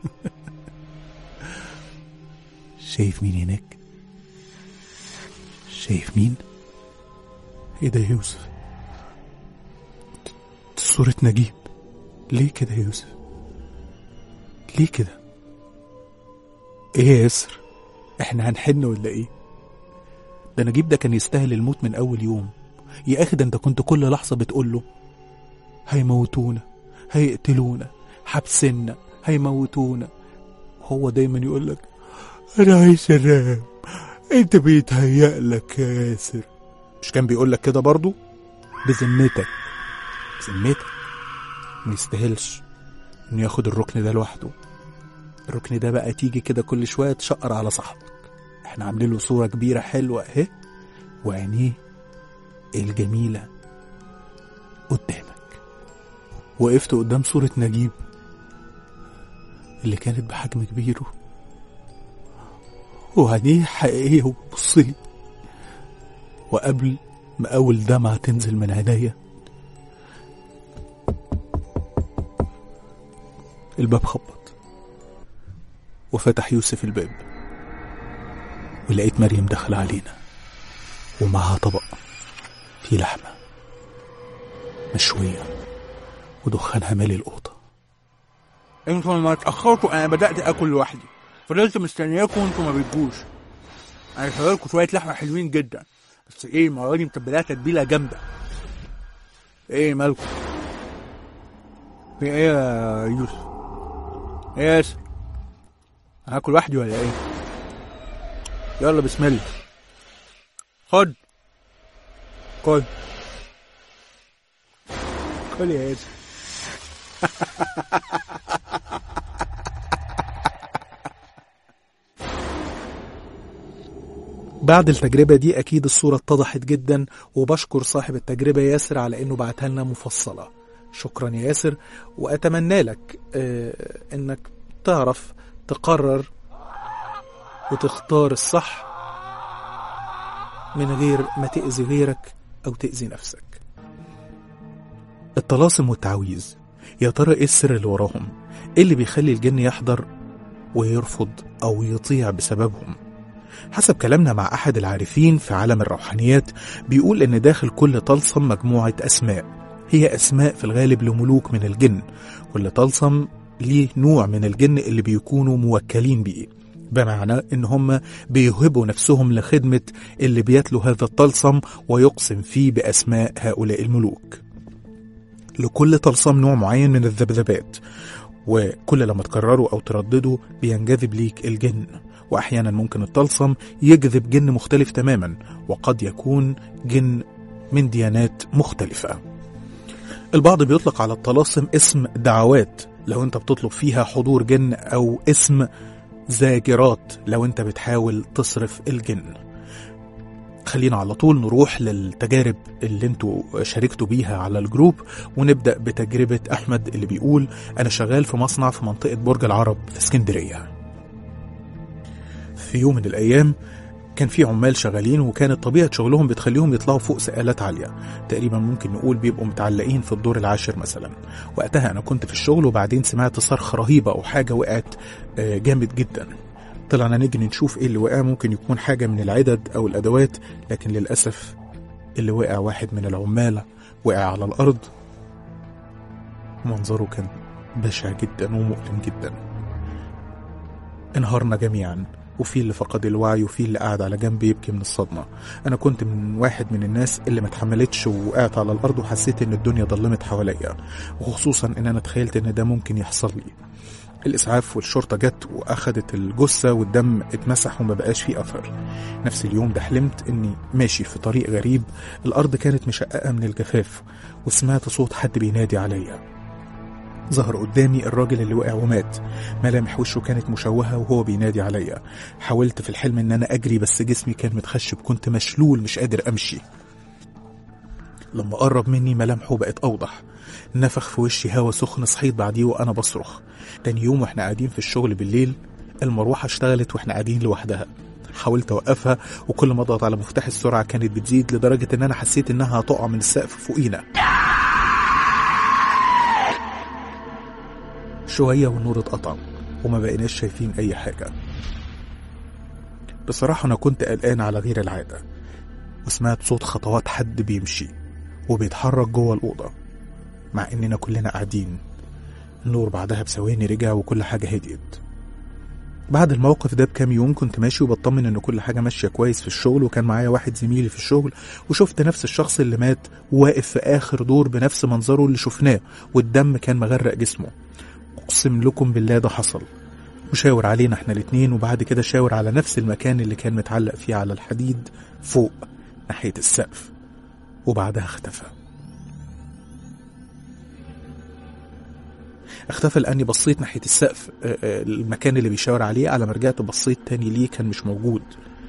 شايف مين هناك شايف مين ايه ده يا يوسف دي صورة نجيب ليه كده يا يوسف ليه كده ايه يا يسر احنا هنحن ولا ايه ده نجيب ده كان يستاهل الموت من اول يوم يا اخي ده انت كنت كل لحظة بتقول له هيموتونا هيقتلونا حبسنا هيموتونا هو دايما يقول لك انا عايز انام انت بيتهيأ لك يا ياسر مش كان بيقول لك كده برضو بذمتك بذمتك ما يستاهلش انه ياخد الركن ده لوحده الركن ده بقى تيجي كده كل شويه تشقر على صاحبك احنا عاملين له صورة كبيرة حلوة اهي وعينيه الجميلة قدامك وقفت قدام صورة نجيب اللي كانت بحجم كبير وعينيه حقيقية وبصلي وقبل ما أول دمعة تنزل من عينيا الباب خبط وفتح يوسف الباب ولقيت مريم داخلة علينا ومعها طبق فيه لحمة مشوية ودخانها مالي الأوضة انتوا لما اتأخرتوا انا بدأت اكل لوحدي فضلت مستنياكم وانتوا ما بتجوش انا شغالكوا شوية لحمة حلوين جدا بس ايه المرة دي متبلها تتبيلة جامدة ايه مالكم في ايه يا يوسف ايه يا ياسر هاكل لوحدي ولا ايه يلا بسم الله خد كل كل يا ياسر بعد التجربة دي أكيد الصورة اتضحت جدا وبشكر صاحب التجربة ياسر على إنه بعتها لنا مفصلة شكرا يا ياسر وأتمنى لك آه إنك تعرف تقرر وتختار الصح من غير ما تأذي غيرك أو تأذي نفسك الطلاسم والتعويذ يا ترى ايه السر اللي وراهم ايه اللي بيخلي الجن يحضر ويرفض او يطيع بسببهم حسب كلامنا مع احد العارفين في عالم الروحانيات بيقول ان داخل كل طلسم مجموعه اسماء هي اسماء في الغالب لملوك من الجن كل طلسم ليه نوع من الجن اللي بيكونوا موكلين بيه بمعنى ان هم بيهبوا نفسهم لخدمه اللي بيتلو هذا الطلسم ويقسم فيه باسماء هؤلاء الملوك لكل طلسم نوع معين من الذبذبات وكل لما تكرره أو تردده بينجذب ليك الجن وأحيانا ممكن الطلسم يجذب جن مختلف تماما وقد يكون جن من ديانات مختلفة البعض بيطلق على الطلاسم اسم دعوات لو انت بتطلب فيها حضور جن أو اسم زاجرات لو انت بتحاول تصرف الجن خلينا على طول نروح للتجارب اللي انتوا شاركتوا بيها على الجروب ونبدأ بتجربة أحمد اللي بيقول أنا شغال في مصنع في منطقة برج العرب في اسكندرية في يوم من الأيام كان في عمال شغالين وكانت طبيعة شغلهم بتخليهم يطلعوا فوق سقالات عالية تقريبا ممكن نقول بيبقوا متعلقين في الدور العاشر مثلا وقتها أنا كنت في الشغل وبعدين سمعت صرخة رهيبة أو حاجة وقعت جامد جدا طلعنا نجري نشوف ايه اللي وقع ممكن يكون حاجة من العدد او الادوات لكن للأسف اللي وقع واحد من العمال وقع على الارض منظره كان بشع جدا ومؤلم جدا انهارنا جميعا وفي اللي فقد الوعي وفي اللي قاعد على جنب يبكي من الصدمة أنا كنت من واحد من الناس اللي ما اتحملتش وقعت على الأرض وحسيت إن الدنيا ضلمت حواليا وخصوصا إن أنا تخيلت إن ده ممكن يحصل لي الإسعاف والشرطة جت وأخدت الجثة والدم اتمسح وما بقاش فيه أثر نفس اليوم ده حلمت إني ماشي في طريق غريب الأرض كانت مشققة من الجفاف وسمعت صوت حد بينادي عليا ظهر قدامي الراجل اللي وقع ومات ملامح وشه كانت مشوهة وهو بينادي عليا حاولت في الحلم ان انا اجري بس جسمي كان متخشب كنت مشلول مش قادر امشي لما قرب مني ملامحه بقت اوضح نفخ في وشي هوا سخن صحيت بعديه وانا بصرخ تاني يوم واحنا قاعدين في الشغل بالليل المروحة اشتغلت واحنا قاعدين لوحدها حاولت اوقفها وكل ما اضغط على مفتاح السرعة كانت بتزيد لدرجة ان انا حسيت انها هتقع من السقف فوقينا شوية والنور اتقطع وما بقيناش شايفين أي حاجة بصراحة أنا كنت قلقان على غير العادة وسمعت صوت خطوات حد بيمشي وبيتحرك جوه الأوضة مع إننا كلنا قاعدين النور بعدها بثواني رجع وكل حاجة هديت بعد الموقف ده بكام يوم كنت ماشي وبطمن ان كل حاجه ماشيه كويس في الشغل وكان معايا واحد زميلي في الشغل وشفت نفس الشخص اللي مات واقف في اخر دور بنفس منظره اللي شفناه والدم كان مغرق جسمه اقسم لكم بالله ده حصل وشاور علينا احنا الاتنين وبعد كده شاور على نفس المكان اللي كان متعلق فيه على الحديد فوق ناحية السقف وبعدها اختفى اختفى لاني بصيت ناحية السقف المكان اللي بيشاور عليه على ما رجعت بصيت تاني ليه كان مش موجود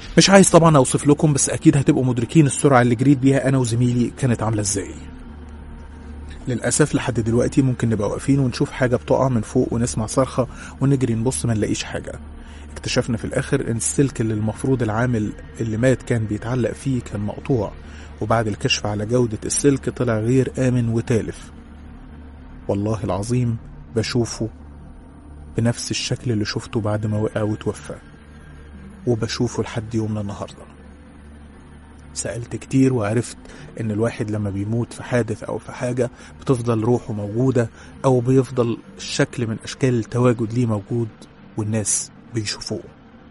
مش عايز طبعا اوصف لكم بس اكيد هتبقوا مدركين السرعه اللي جريت بيها انا وزميلي كانت عامله ازاي للاسف لحد دلوقتي ممكن نبقى واقفين ونشوف حاجه بتقع من فوق ونسمع صرخه ونجري نبص ما نلاقيش حاجه اكتشفنا في الاخر ان السلك اللي المفروض العامل اللي مات كان بيتعلق فيه كان مقطوع وبعد الكشف على جودة السلك طلع غير آمن وتالف والله العظيم بشوفه بنفس الشكل اللي شفته بعد ما وقع وتوفى وبشوفه لحد يومنا النهارده سألت كتير وعرفت إن الواحد لما بيموت في حادث أو في حاجة بتفضل روحه موجودة أو بيفضل شكل من أشكال التواجد ليه موجود والناس بيشوفوه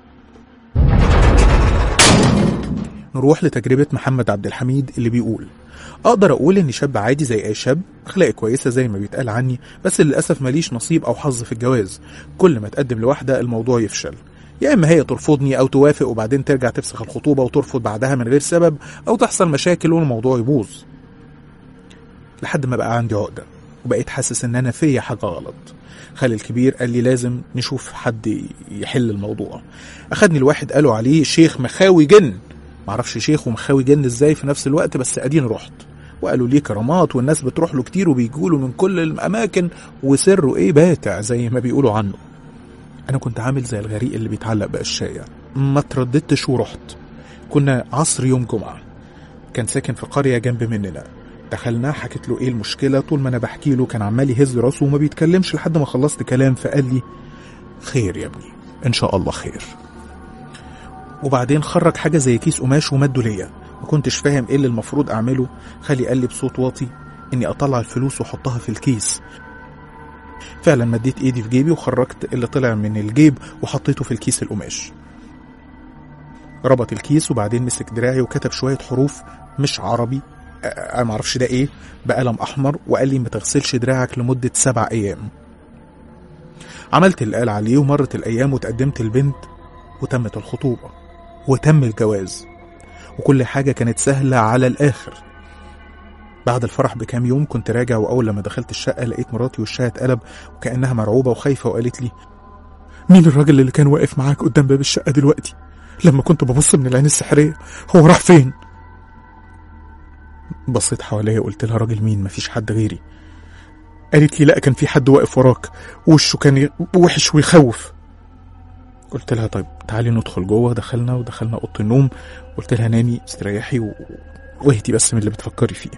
نروح لتجربة محمد عبد الحميد اللي بيقول أقدر أقول إني شاب عادي زي أي شاب أخلاقي كويسة زي ما بيتقال عني بس للأسف ماليش نصيب أو حظ في الجواز كل ما أتقدم لواحدة الموضوع يفشل يا إما هي ترفضني أو توافق وبعدين ترجع تفسخ الخطوبة وترفض بعدها من غير سبب أو تحصل مشاكل والموضوع يبوظ لحد ما بقى عندي عقدة وبقيت حاسس إن أنا فيا حاجة غلط خالي الكبير قال لي لازم نشوف حد يحل الموضوع أخدني الواحد قالوا عليه شيخ مخاوي جن معرفش شيخ ومخاوي جن ازاي في نفس الوقت بس ادين رحت وقالوا ليه كرامات والناس بتروح له كتير وبيجوا له من كل الاماكن وسره ايه باتع زي ما بيقولوا عنه انا كنت عامل زي الغريق اللي بيتعلق بقشايه ما ترددتش ورحت كنا عصر يوم جمعه كان ساكن في قريه جنب مننا دخلنا حكيت له ايه المشكله طول ما انا بحكي له كان عمال يهز راسه وما بيتكلمش لحد ما خلصت كلام فقال لي خير يا ابني ان شاء الله خير وبعدين خرج حاجة زي كيس قماش ومده ليا ما كنتش فاهم ايه اللي المفروض اعمله خالي قال لي بصوت واطي اني اطلع الفلوس واحطها في الكيس فعلا مديت ايدي في جيبي وخرجت اللي طلع من الجيب وحطيته في الكيس القماش ربط الكيس وبعدين مسك دراعي وكتب شوية حروف مش عربي انا معرفش ده ايه بقلم احمر وقال لي ما تغسلش دراعك لمدة سبع ايام عملت اللي قال عليه ومرت الايام وتقدمت البنت وتمت الخطوبة وتم الجواز وكل حاجة كانت سهلة على الآخر بعد الفرح بكام يوم كنت راجع وأول لما دخلت الشقة لقيت مراتي وشها اتقلب وكأنها مرعوبة وخايفة وقالت لي مين الراجل اللي كان واقف معاك قدام باب الشقة دلوقتي لما كنت ببص من العين السحرية هو راح فين بصيت حواليا وقلت لها راجل مين مفيش حد غيري قالت لي لا كان في حد واقف وراك وشه كان وحش ويخوف قلت لها طيب تعالي ندخل جوه دخلنا ودخلنا اوضه النوم قلت لها نامي استريحي و... واهدي بس من اللي بتفكري فيه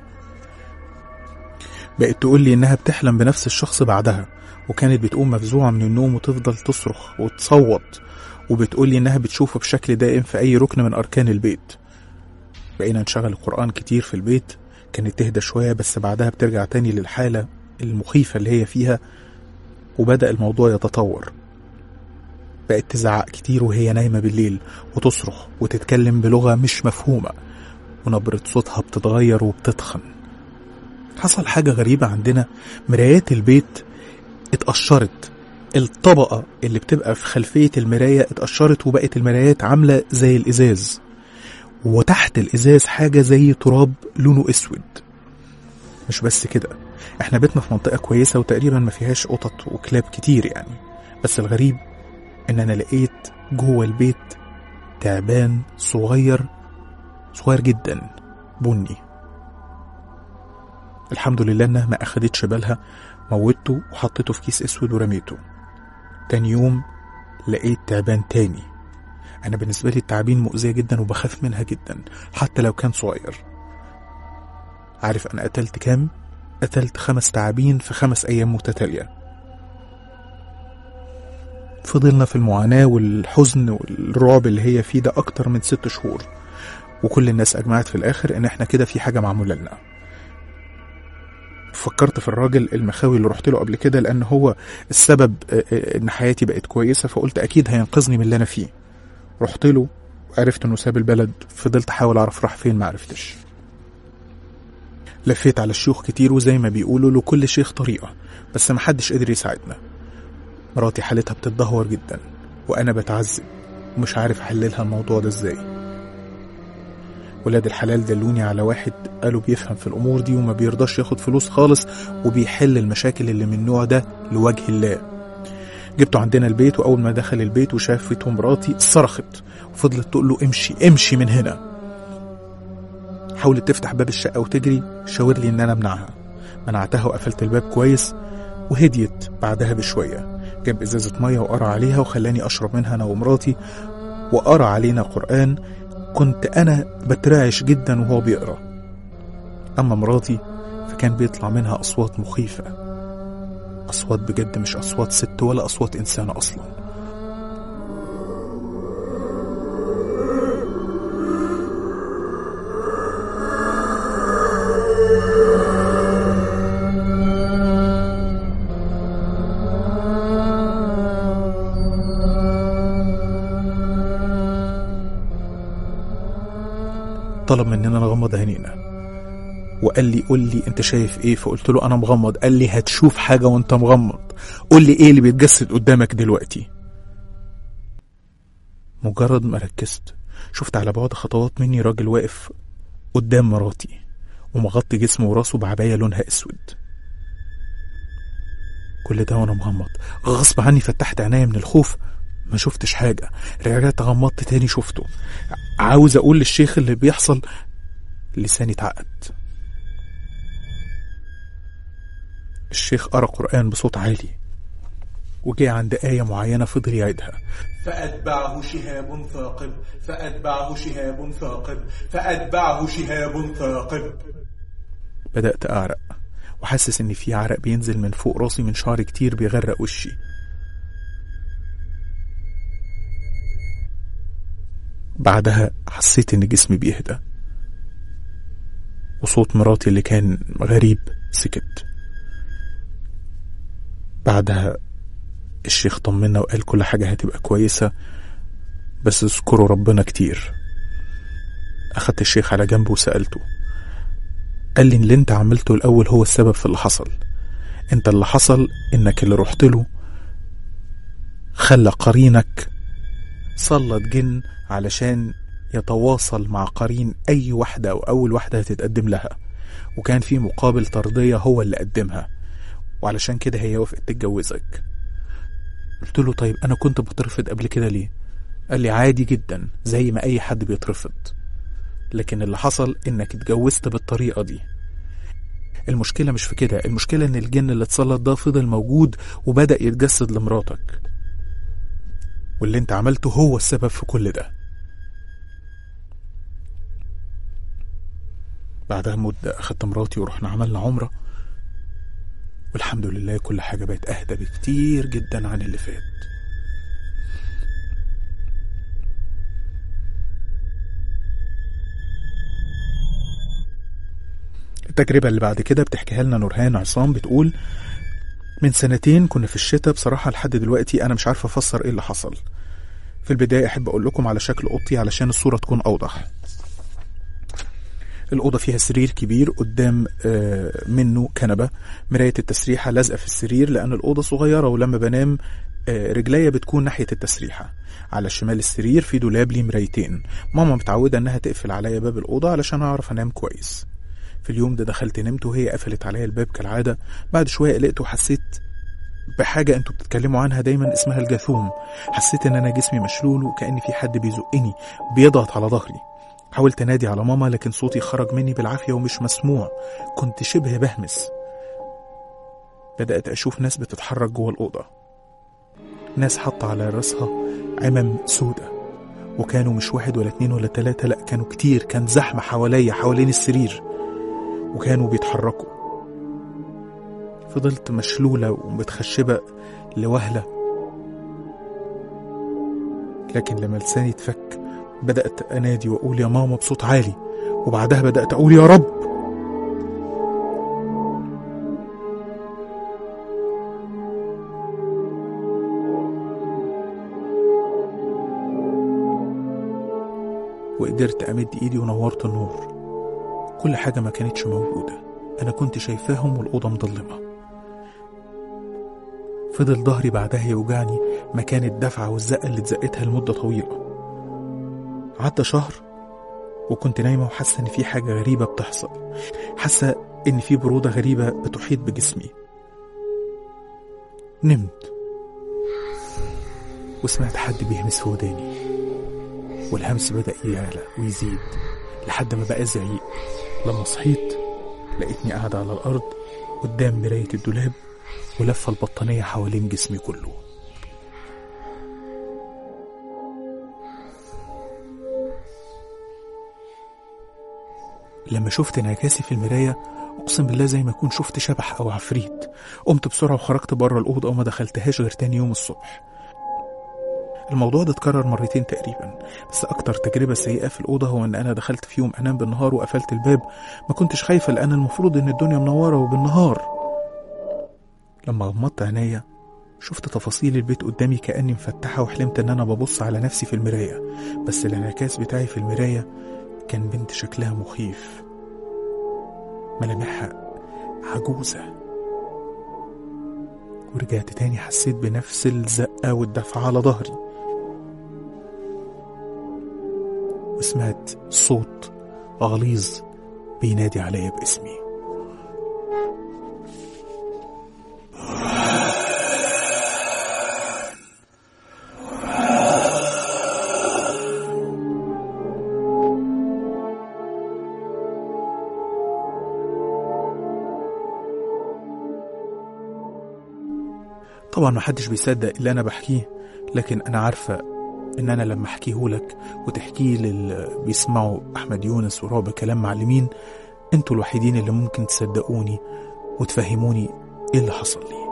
بقت تقول لي انها بتحلم بنفس الشخص بعدها وكانت بتقوم مفزوعه من النوم وتفضل تصرخ وتصوت وبتقول لي انها بتشوفه بشكل دائم في اي ركن من اركان البيت بقينا نشغل القران كتير في البيت كانت تهدى شويه بس بعدها بترجع تاني للحاله المخيفه اللي هي فيها وبدا الموضوع يتطور بقت تزعق كتير وهي نايمة بالليل وتصرخ وتتكلم بلغة مش مفهومة ونبرة صوتها بتتغير وبتتخن حصل حاجة غريبة عندنا مرايات البيت اتقشرت الطبقة اللي بتبقى في خلفية المراية اتقشرت وبقت المرايات عاملة زي الإزاز وتحت الإزاز حاجة زي تراب لونه أسود مش بس كده احنا بيتنا في منطقة كويسة وتقريبا ما فيهاش قطط وكلاب كتير يعني بس الغريب ان انا لقيت جوه البيت تعبان صغير صغير جدا بني الحمد لله انها ما اخدتش بالها موتته وحطيته في كيس اسود ورميته تاني يوم لقيت تعبان تاني انا بالنسبه لي التعابين مؤذيه جدا وبخاف منها جدا حتى لو كان صغير عارف انا قتلت كام قتلت خمس تعابين في خمس ايام متتاليه فضلنا في المعاناة والحزن والرعب اللي هي فيه ده أكتر من ست شهور وكل الناس أجمعت في الآخر إن إحنا كده في حاجة معمولة لنا فكرت في الراجل المخاوي اللي رحت له قبل كده لأن هو السبب إن حياتي بقت كويسة فقلت أكيد هينقذني من اللي أنا فيه رحت له وعرفت إنه ساب البلد فضلت أحاول أعرف راح فين معرفتش لفيت على الشيوخ كتير وزي ما بيقولوا لكل شيخ طريقة بس محدش قدر يساعدنا مراتي حالتها بتتدهور جدا وأنا بتعذب ومش عارف أحللها الموضوع ده إزاي ولاد الحلال دلوني على واحد قالوا بيفهم في الأمور دي وما بيرضاش ياخد فلوس خالص وبيحل المشاكل اللي من النوع ده لوجه الله جبته عندنا البيت وأول ما دخل البيت وشافته مراتي صرخت وفضلت تقول له امشي امشي من هنا حاولت تفتح باب الشقة وتجري شاور لي إن أنا أمنعها منعتها وقفلت الباب كويس وهديت بعدها بشوية جاب إزازة مية وقرا عليها وخلاني أشرب منها أنا ومراتي وقرا علينا قرآن كنت أنا بترعش جدا وهو بيقرا أما مراتي فكان بيطلع منها أصوات مخيفة أصوات بجد مش أصوات ست ولا أصوات إنسان أصلا طلب مننا نغمض عينينا وقال لي قول لي انت شايف ايه فقلت له انا مغمض قال لي هتشوف حاجة وانت مغمض قول لي ايه اللي بيتجسد قدامك دلوقتي مجرد ما ركزت شفت على بعد خطوات مني راجل واقف قدام مراتي ومغطي جسمه وراسه بعباية لونها اسود كل ده وانا مغمض غصب عني فتحت عينيا من الخوف ما شفتش حاجة رجعت غمضت تاني شفته عاوز اقول للشيخ اللي بيحصل لساني اتعقد الشيخ قرأ قرآن بصوت عالي وجه عند آية معينة فضل يعيدها فأتبعه شهاب ثاقب فأتبعه شهاب ثاقب فأتبعه شهاب ثاقب بدأت أعرق وحاسس إن في عرق بينزل من فوق راسي من شعر كتير بيغرق وشي بعدها حسيت إن جسمي بيهدى وصوت مراتي اللي كان غريب سكت بعدها الشيخ طمنا وقال كل حاجة هتبقى كويسة بس اذكروا ربنا كتير أخدت الشيخ على جنب وسألته قال لي اللي انت عملته الأول هو السبب في اللي حصل انت اللي حصل انك اللي رحت له خلى قرينك سلط جن علشان يتواصل مع قرين أي واحدة أو أول واحدة هتتقدم لها وكان في مقابل ترضية هو اللي قدمها وعلشان كده هي وافقت تتجوزك قلت له طيب أنا كنت بترفض قبل كده ليه قال لي عادي جدا زي ما أي حد بيترفض لكن اللي حصل إنك اتجوزت بالطريقة دي المشكلة مش في كده المشكلة إن الجن اللي اتسلط ده فضل موجود وبدأ يتجسد لمراتك واللي انت عملته هو السبب في كل ده بعدها مدة أخدت مراتي ورحنا عملنا عمرة والحمد لله كل حاجة بقت أهدى بكتير جدا عن اللي فات التجربة اللي بعد كده بتحكيها لنا نورهان عصام بتقول من سنتين كنا في الشتاء بصراحة لحد دلوقتي أنا مش عارفة أفسر إيه اللي حصل في البداية أحب أقول لكم على شكل أوضتي علشان الصورة تكون أوضح الأوضة فيها سرير كبير قدام آه، منه كنبة مراية التسريحة لازقة في السرير لأن الأوضة صغيرة ولما بنام آه، رجليا بتكون ناحية التسريحة على شمال السرير في دولاب ليه مرايتين ماما متعودة إنها تقفل عليا باب الأوضة علشان أعرف أنام كويس في اليوم ده دخلت نمت وهي قفلت عليا الباب كالعادة بعد شوية قلقت وحسيت بحاجة انتوا بتتكلموا عنها دايما اسمها الجاثوم حسيت ان انا جسمي مشلول وكأن في حد بيزقني بيضغط على ظهري حاولت انادي على ماما لكن صوتي خرج مني بالعافية ومش مسموع كنت شبه بهمس بدأت أشوف ناس بتتحرك جوه الأوضة ناس حاطة على راسها عمم سودة وكانوا مش واحد ولا اتنين ولا تلاتة لأ كانوا كتير كان زحمة حواليا حوالين السرير وكانوا بيتحركوا فضلت مشلولة ومتخشبة لوهلة لكن لما لساني اتفك بدأت أنادي وأقول يا ماما بصوت عالي وبعدها بدأت أقول يا رب وقدرت أمد إيدي ونورت النور كل حاجة ما كانتش موجودة أنا كنت شايفاهم والأوضة مضلمة فضل ظهري بعدها يوجعني مكان الدفعة والزقة اللي اتزقتها لمدة طويلة عدى شهر وكنت نايمة وحاسة إن في حاجة غريبة بتحصل حاسة إن في برودة غريبة بتحيط بجسمي نمت وسمعت حد بيهمس في وداني والهمس بدأ يعلى ويزيد لحد ما بقى زعيق لما صحيت لقيتني قاعدة على الأرض قدام مراية الدولاب ولفة البطانية حوالين جسمي كله لما شفت انعكاسي في المراية أقسم بالله زي ما أكون شفت شبح أو عفريت قمت بسرعة وخرجت بره الأوضة وما دخلتهاش غير تاني يوم الصبح الموضوع ده اتكرر مرتين تقريبا بس أكتر تجربة سيئة في الأوضة هو إن أنا دخلت في يوم أنام بالنهار وقفلت الباب ما كنتش خايفة لأن المفروض إن الدنيا منورة وبالنهار لما غمضت عينيا شفت تفاصيل البيت قدامي كأني مفتحة وحلمت إن أنا ببص على نفسي في المراية بس الانعكاس بتاعي في المراية كان بنت شكلها مخيف ملامحها عجوزة ورجعت تاني حسيت بنفس الزقة والدفعة على ظهري وسمعت صوت غليظ بينادي عليا باسمي طبعا محدش بيصدق اللي انا بحكيه لكن انا عارفة ان انا لما احكيه لك وتحكيه للي بيسمعوا احمد يونس ورعب كلام معلمين انتوا الوحيدين اللي ممكن تصدقوني وتفهموني ايه اللي حصل لي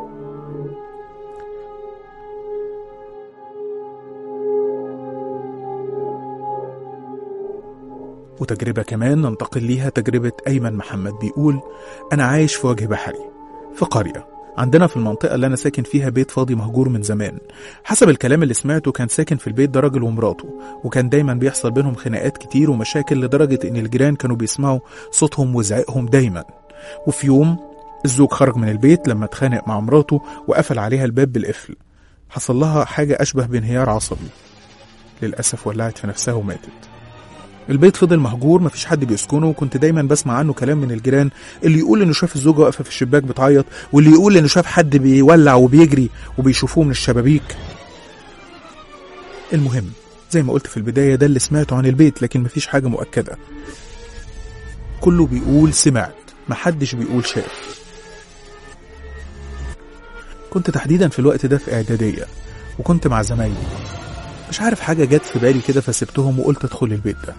وتجربة كمان ننتقل ليها تجربة أيمن محمد بيقول أنا عايش في وجه بحري في قرية عندنا في المنطقة اللي أنا ساكن فيها بيت فاضي مهجور من زمان حسب الكلام اللي سمعته كان ساكن في البيت ده راجل ومراته وكان دايما بيحصل بينهم خناقات كتير ومشاكل لدرجة إن الجيران كانوا بيسمعوا صوتهم وزعقهم دايما وفي يوم الزوج خرج من البيت لما اتخانق مع مراته وقفل عليها الباب بالقفل حصل لها حاجة أشبه بانهيار عصبي للأسف ولعت في نفسها وماتت البيت فضل مهجور مفيش حد بيسكنه وكنت دايما بسمع عنه كلام من الجيران اللي يقول انه شاف الزوجه واقفه في الشباك بتعيط واللي يقول انه شاف حد بيولع وبيجري وبيشوفوه من الشبابيك المهم زي ما قلت في البدايه ده اللي سمعته عن البيت لكن مفيش حاجه مؤكده كله بيقول سمعت محدش بيقول شاف كنت تحديدا في الوقت ده في اعداديه وكنت مع زمايلي مش عارف حاجه جت في بالي كده فسبتهم وقلت ادخل البيت ده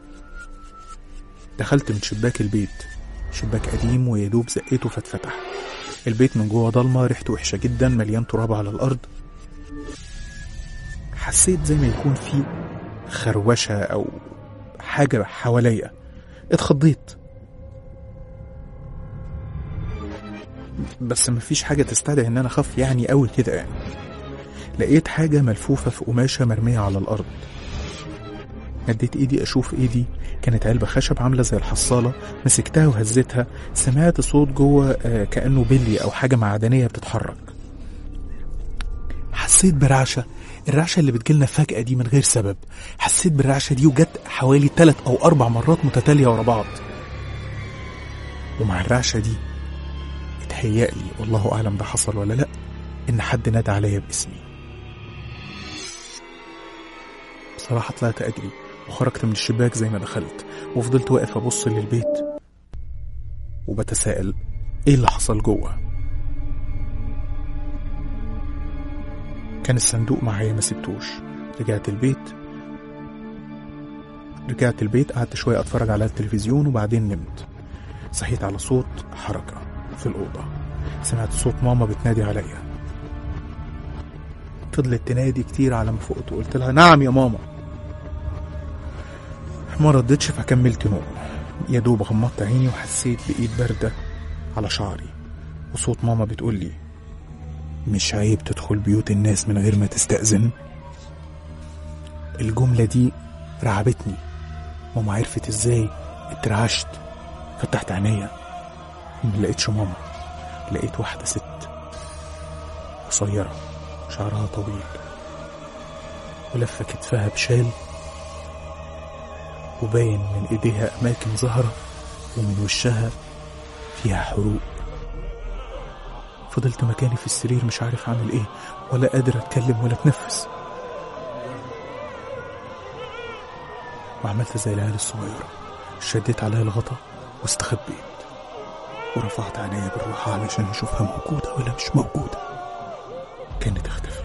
دخلت من شباك البيت شباك قديم ويدوب زقيته فاتفتح البيت من جوه ضلمة ريحته وحشة جدا مليان تراب على الأرض حسيت زي ما يكون في خروشة أو حاجة حواليا اتخضيت بس مفيش حاجة تستدعي إن أنا أخاف يعني قوي كده يعني لقيت حاجة ملفوفة في قماشة مرمية على الأرض مديت ايدي اشوف ايدي كانت علبة خشب عاملة زي الحصالة مسكتها وهزتها سمعت صوت جوه آه، كأنه بلي او حاجة معدنية بتتحرك حسيت برعشة الرعشة اللي بتجيلنا فجأة دي من غير سبب حسيت بالرعشة دي وجت حوالي ثلاث أو أربع مرات متتالية ورا بعض ومع الرعشة دي اتهيألي والله أعلم ده حصل ولا لأ إن حد نادى عليا باسمي بصراحة طلعت أجري وخرجت من الشباك زي ما دخلت وفضلت واقف أبص للبيت وبتساءل إيه اللي حصل جوه كان الصندوق معايا ما سبتوش رجعت البيت رجعت البيت قعدت شوية أتفرج على التلفزيون وبعدين نمت صحيت على صوت حركة في الأوضة سمعت صوت ماما بتنادي عليا فضلت تنادي كتير على ما فقت وقلت لها نعم يا ماما ما ردتش فكملت نوم يا دوب غمضت عيني وحسيت بإيد باردة على شعري وصوت ماما بتقول لي مش عيب تدخل بيوت الناس من غير ما تستأذن الجملة دي رعبتني ماما عرفت ازاي اترعشت فتحت عينيا ما لقيتش ماما لقيت واحدة ست قصيرة شعرها طويل ولفة كتفها بشال وباين من ايديها اماكن ظهرة ومن وشها فيها حروق فضلت مكاني في السرير مش عارف اعمل ايه ولا قادر اتكلم ولا اتنفس وعملت زي العيال الصغيرة شديت عليها الغطا واستخبيت ورفعت عينيا بالراحة علشان أشوفها موجودة ولا مش موجودة كانت اختفت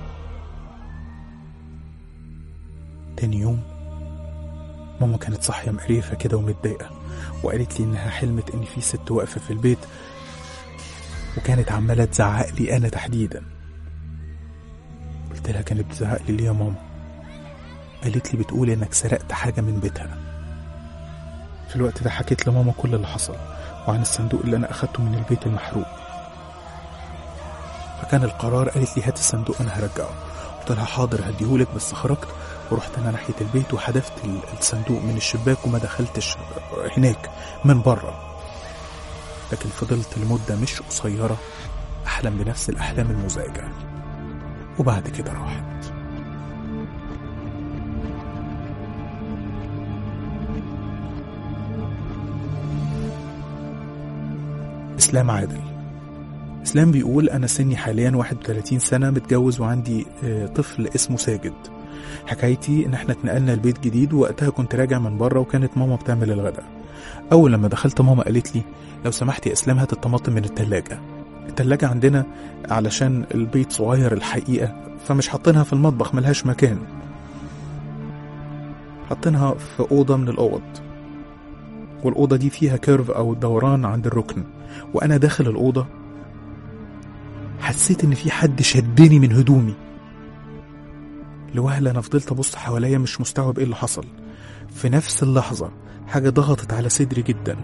تاني يوم ماما كانت صاحية مقريفة كده ومتضايقة وقالت لي إنها حلمت إن في ست واقفة في البيت وكانت عمالة تزعق لي أنا تحديدا قلت لها كانت بتزعق لي ليه يا ماما قالت لي بتقول إنك سرقت حاجة من بيتها في الوقت ده حكيت لماما كل اللي حصل وعن الصندوق اللي أنا أخدته من البيت المحروق فكان القرار قالت لي هات الصندوق أنا هرجعه قلت لها حاضر هديهولك بس خرجت ورحت أنا ناحية البيت وحدفت ال- الصندوق من الشباك وما دخلتش هناك من بره لكن فضلت لمدة مش قصيرة أحلم بنفس الأحلام المزعجة وبعد كده راحت إسلام عادل إسلام بيقول أنا سني حاليا 31 سنة متجوز وعندي آه، طفل اسمه ساجد حكايتي إن إحنا اتنقلنا لبيت جديد ووقتها كنت راجع من بره وكانت ماما بتعمل الغداء أول لما دخلت ماما قالت لي لو سمحت يا إسلام هات الطماطم من التلاجة التلاجة عندنا علشان البيت صغير الحقيقة فمش حاطينها في المطبخ ملهاش مكان حاطينها في أوضة من الأوض والأوضة دي فيها كيرف أو دوران عند الركن وأنا داخل الأوضة حسيت إن في حد شدني من هدومي لوهلة أنا فضلت أبص حواليا مش مستوعب إيه اللي حصل في نفس اللحظة حاجة ضغطت على صدري جدا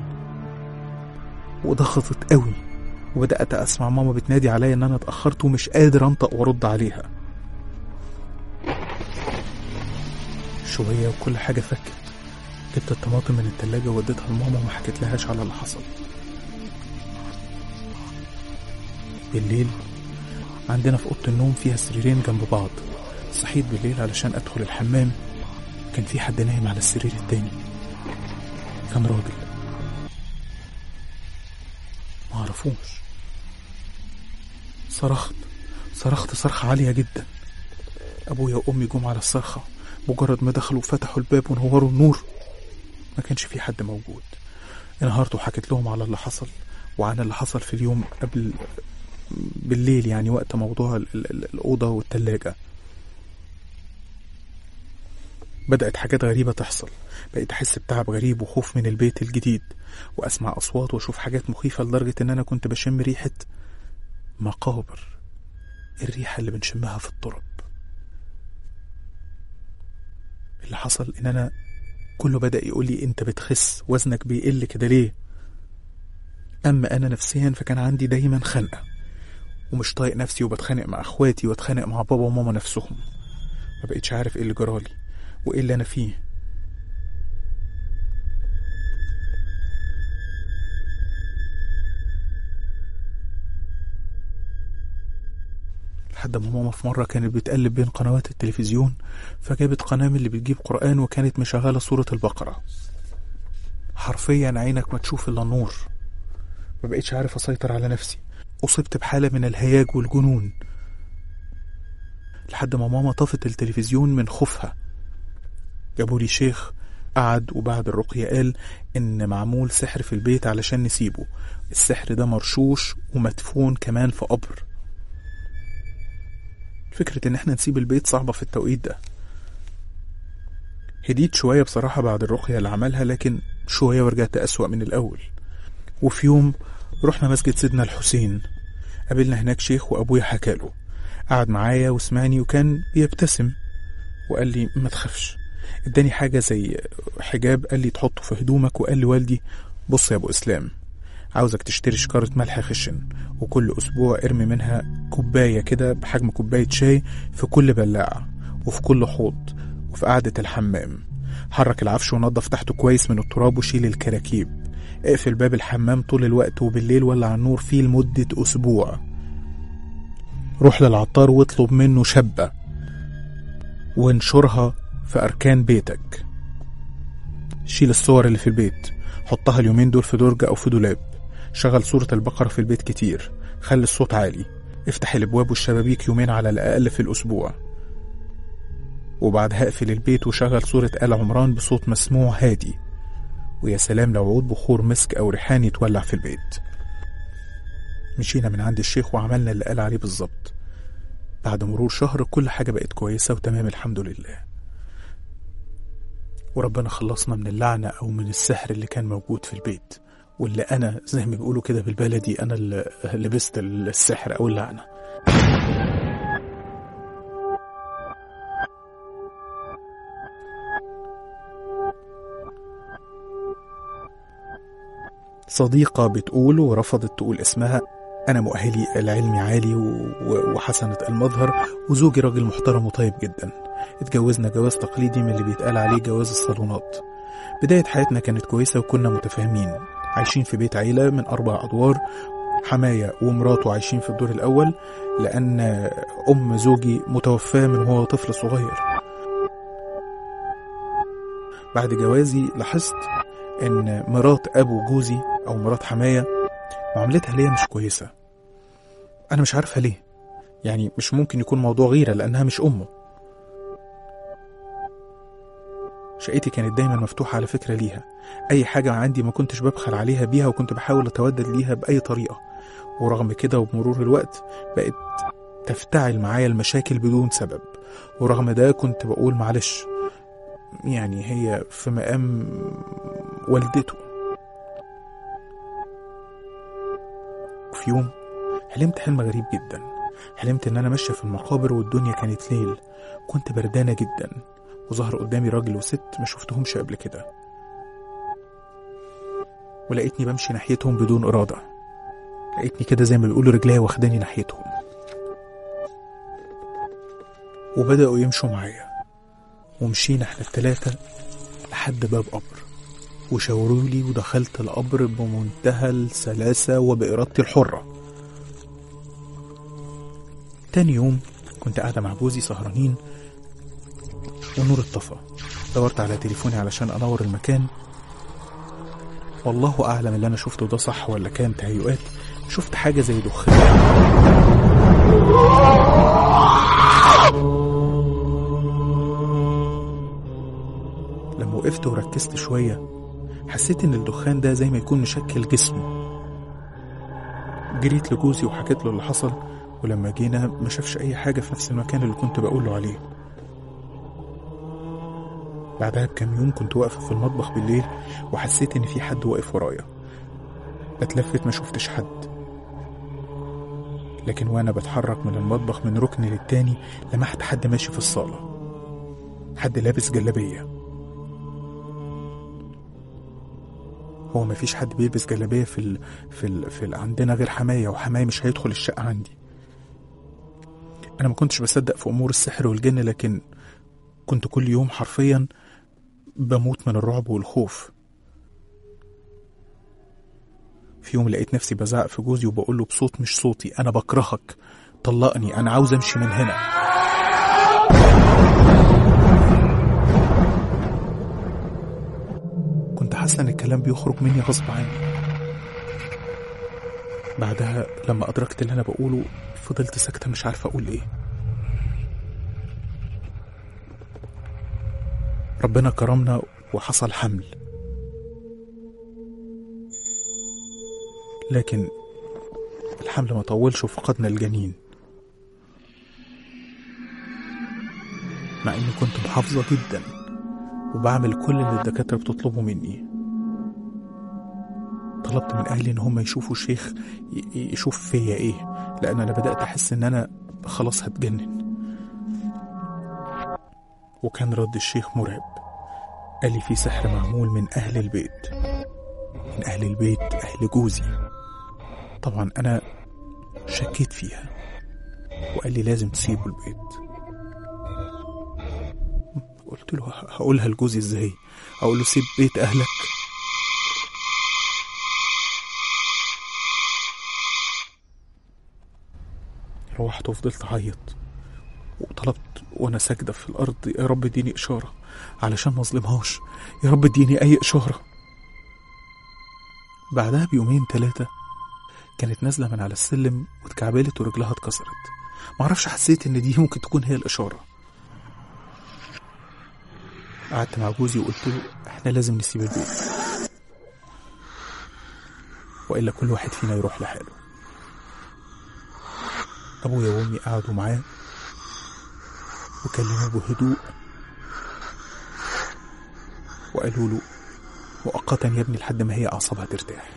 وضغطت قوي وبدأت أسمع ماما بتنادي عليا إن أنا اتأخرت ومش قادر أنطق وأرد عليها شوية وكل حاجة فكت جبت الطماطم من التلاجة ووديتها لماما وما حكيت لهاش على اللي حصل بالليل عندنا في أوضة النوم فيها سريرين جنب بعض صحيت بالليل علشان أدخل الحمام كان في حد نايم على السرير التاني كان راجل ما اعرفوش صرخت صرخت صرخة عالية جدا أبويا وأمي جم على الصرخة مجرد ما دخلوا فتحوا الباب ونوروا النور ما كانش في حد موجود انهارت وحكيت لهم على اللي حصل وعن اللي حصل في اليوم قبل بالليل يعني وقت موضوع ال- ال- ال- الأوضة والتلاجة بدأت حاجات غريبة تحصل بقيت أحس بتعب غريب وخوف من البيت الجديد وأسمع أصوات وأشوف حاجات مخيفة لدرجة إن أنا كنت بشم ريحة مقابر الريحة اللي بنشمها في التراب اللي حصل إن أنا كله بدأ يقول لي أنت بتخس وزنك بيقل كده ليه أما أنا نفسيا فكان عندي دايما خنقة ومش طايق نفسي وبتخانق مع اخواتي واتخانق مع بابا وماما نفسهم ما بقيتش عارف ايه اللي جرالي وايه اللي انا فيه لحد ما ماما في مرة كانت بتقلب بين قنوات التلفزيون فجابت قناة من اللي بتجيب قرآن وكانت مشغلة سورة البقرة حرفيا عينك ما تشوف إلا النور ما بقيتش عارف أسيطر على نفسي أصبت بحالة من الهياج والجنون لحد ما ماما طفت التلفزيون من خوفها جابوا لي شيخ قعد وبعد الرقية قال إن معمول سحر في البيت علشان نسيبه السحر ده مرشوش ومدفون كمان في قبر فكرة إن احنا نسيب البيت صعبة في التوقيت ده هديت شوية بصراحة بعد الرقية اللي عملها لكن شوية ورجعت أسوأ من الأول وفي يوم رحنا مسجد سيدنا الحسين قابلنا هناك شيخ وأبويا حكاله قعد معايا وسمعني وكان بيبتسم وقال لي ما تخافش اداني حاجة زي حجاب قال لي تحطه في هدومك وقال لي والدي بص يا ابو اسلام عاوزك تشتري شكارة ملح خشن وكل أسبوع ارمي منها كوباية كده بحجم كوباية شاي في كل بلاعة وفي كل حوض وفي قعدة الحمام حرك العفش ونضف تحته كويس من التراب وشيل الكراكيب اقفل باب الحمام طول الوقت وبالليل ولع النور فيه لمدة أسبوع روح للعطار واطلب منه شبة وانشرها في أركان بيتك شيل الصور اللي في البيت حطها اليومين دول في درج أو في دولاب شغل صورة البقرة في البيت كتير خلي الصوت عالي افتح الابواب والشبابيك يومين على الاقل في الاسبوع وبعدها اقفل البيت وشغل صورة آل عمران بصوت مسموع هادي ويا سلام لو عود بخور مسك أو ريحان يتولع في البيت مشينا من عند الشيخ وعملنا اللي قال عليه بالظبط بعد مرور شهر كل حاجة بقت كويسة وتمام الحمد لله وربنا خلصنا من اللعنة أو من السحر اللي كان موجود في البيت واللي أنا زي ما بيقولوا كده بالبلدي أنا اللي لبست السحر أو اللعنة صديقة بتقول ورفضت تقول اسمها أنا مؤهلي العلمي عالي و- و- وحسنة المظهر وزوجي راجل محترم وطيب جدا اتجوزنا جواز تقليدي من اللي بيتقال عليه جواز الصالونات بداية حياتنا كانت كويسة وكنا متفاهمين عايشين في بيت عيلة من أربع أدوار حماية ومراته عايشين في الدور الأول لأن أم زوجي متوفاة من هو طفل صغير بعد جوازي لاحظت إن مرات أبو جوزي أو مرات حماية معاملتها ليا مش كويسة أنا مش عارفة ليه يعني مش ممكن يكون موضوع غيرة لأنها مش أمه شقتي كانت دايما مفتوحة على فكرة ليها أي حاجة عندي ما كنتش ببخل عليها بيها وكنت بحاول أتودد ليها بأي طريقة ورغم كده وبمرور الوقت بقت تفتعل معايا المشاكل بدون سبب ورغم ده كنت بقول معلش يعني هي في مقام والدته وفي يوم حلمت حلم غريب جدا حلمت ان انا ماشيه في المقابر والدنيا كانت ليل كنت بردانه جدا وظهر قدامي راجل وست ما شفتهمش قبل كده ولقيتني بمشي ناحيتهم بدون إرادة لقيتني كده زي ما بيقولوا رجليا واخداني ناحيتهم وبدأوا يمشوا معايا ومشينا احنا التلاتة لحد باب قبر وشاوروا لي ودخلت القبر بمنتهى السلاسة وبإرادتي الحرة تاني يوم كنت قاعدة مع جوزي سهرانين والنور اتطفى دورت على تليفوني علشان انور المكان والله اعلم اللي انا شفته ده صح ولا كان تهيؤات شفت حاجه زي دخان لما وقفت وركزت شويه حسيت ان الدخان ده زي ما يكون مشكل جسمه جريت لجوزي وحكيت له اللي حصل ولما جينا ما شافش اي حاجه في نفس المكان اللي كنت بقوله عليه بعدها بكام يوم كنت واقفة في المطبخ بالليل وحسيت إن في حد واقف ورايا اتلفت ما شفتش حد لكن وأنا بتحرك من المطبخ من ركن للتاني لمحت حد ماشي في الصالة حد لابس جلابية هو مفيش حد بيلبس جلابية في ال... في ال... في ال... عندنا غير حماية وحماية مش هيدخل الشقة عندي أنا ما كنتش بصدق في أمور السحر والجن لكن كنت كل يوم حرفيا بموت من الرعب والخوف في يوم لقيت نفسي بزعق في جوزي وبقول له بصوت مش صوتي انا بكرهك طلقني انا عاوز امشي من هنا كنت حاسه ان الكلام بيخرج مني غصب عني بعدها لما ادركت اللي انا بقوله فضلت ساكته مش عارفه اقول ايه ربنا كرمنا وحصل حمل لكن الحمل ما طولش وفقدنا الجنين مع اني كنت محافظة جدا وبعمل كل اللي الدكاترة بتطلبه مني طلبت من اهلي ان هم يشوفوا الشيخ ي- يشوف فيا ايه لان انا بدأت احس ان انا خلاص هتجنن وكان رد الشيخ مرعب قال لي في سحر معمول من أهل البيت من أهل البيت أهل جوزي طبعا أنا شكيت فيها وقال لي لازم تسيبوا البيت قلت له ه- هقولها لجوزي ازاي اقول له سيب بيت اهلك روحت وفضلت اعيط وطلبت وانا ساجده في الارض يا رب اديني اشاره علشان ما اظلمهاش يا رب اديني اي اشاره بعدها بيومين ثلاثه كانت نازله من على السلم واتكعبلت ورجلها اتكسرت معرفش حسيت ان دي ممكن تكون هي الاشاره قعدت مع جوزي وقلت له احنا لازم نسيب البيت والا كل واحد فينا يروح لحاله ابويا وامي قعدوا معاه وكلموه بهدوء وقالوا له مؤقتا يا ابني لحد ما هي اعصابها ترتاح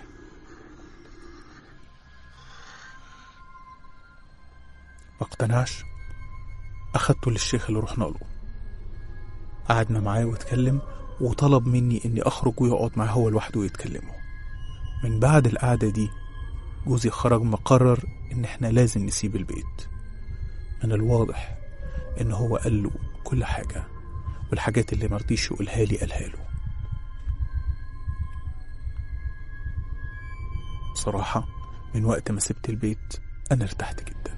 ما اقتنعش اخدته للشيخ اللي رحنا له قعدنا معاه واتكلم وطلب مني اني اخرج ويقعد معاه هو لوحده ويتكلموا من بعد القعدة دي جوزي خرج مقرر ان احنا لازم نسيب البيت من الواضح ان هو قال له كل حاجة والحاجات اللي مرضيش يقولها لي قالها له بصراحة من وقت ما سبت البيت أنا ارتحت جدا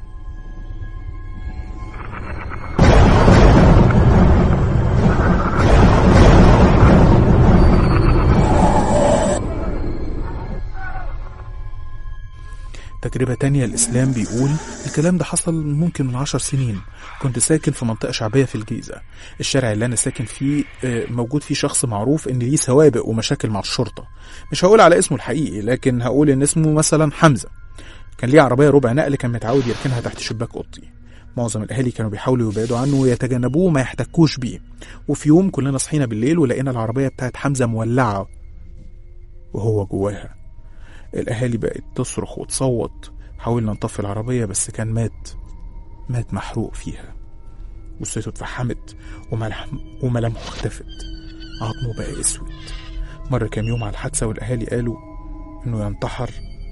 تجربة تانية الإسلام بيقول الكلام ده حصل ممكن من عشر سنين كنت ساكن في منطقة شعبية في الجيزة الشارع اللي أنا ساكن فيه آه، موجود فيه شخص معروف إن ليه سوابق ومشاكل مع الشرطة مش هقول على اسمه الحقيقي لكن هقول إن اسمه مثلا حمزة كان ليه عربية ربع نقل كان متعود يركنها تحت شباك أوضتي معظم الأهالي كانوا بيحاولوا يبعدوا عنه ويتجنبوه وما يحتكوش بيه وفي يوم كلنا صحينا بالليل ولقينا العربية بتاعت حمزة مولعة وهو جواها الأهالي بقت تصرخ وتصوت حاولنا نطفي العربية بس كان مات مات محروق فيها جثته اتفحمت وملح وملامحه اختفت عظمه بقى اسود مر كام يوم على الحادثة والأهالي قالوا إنه ينتحر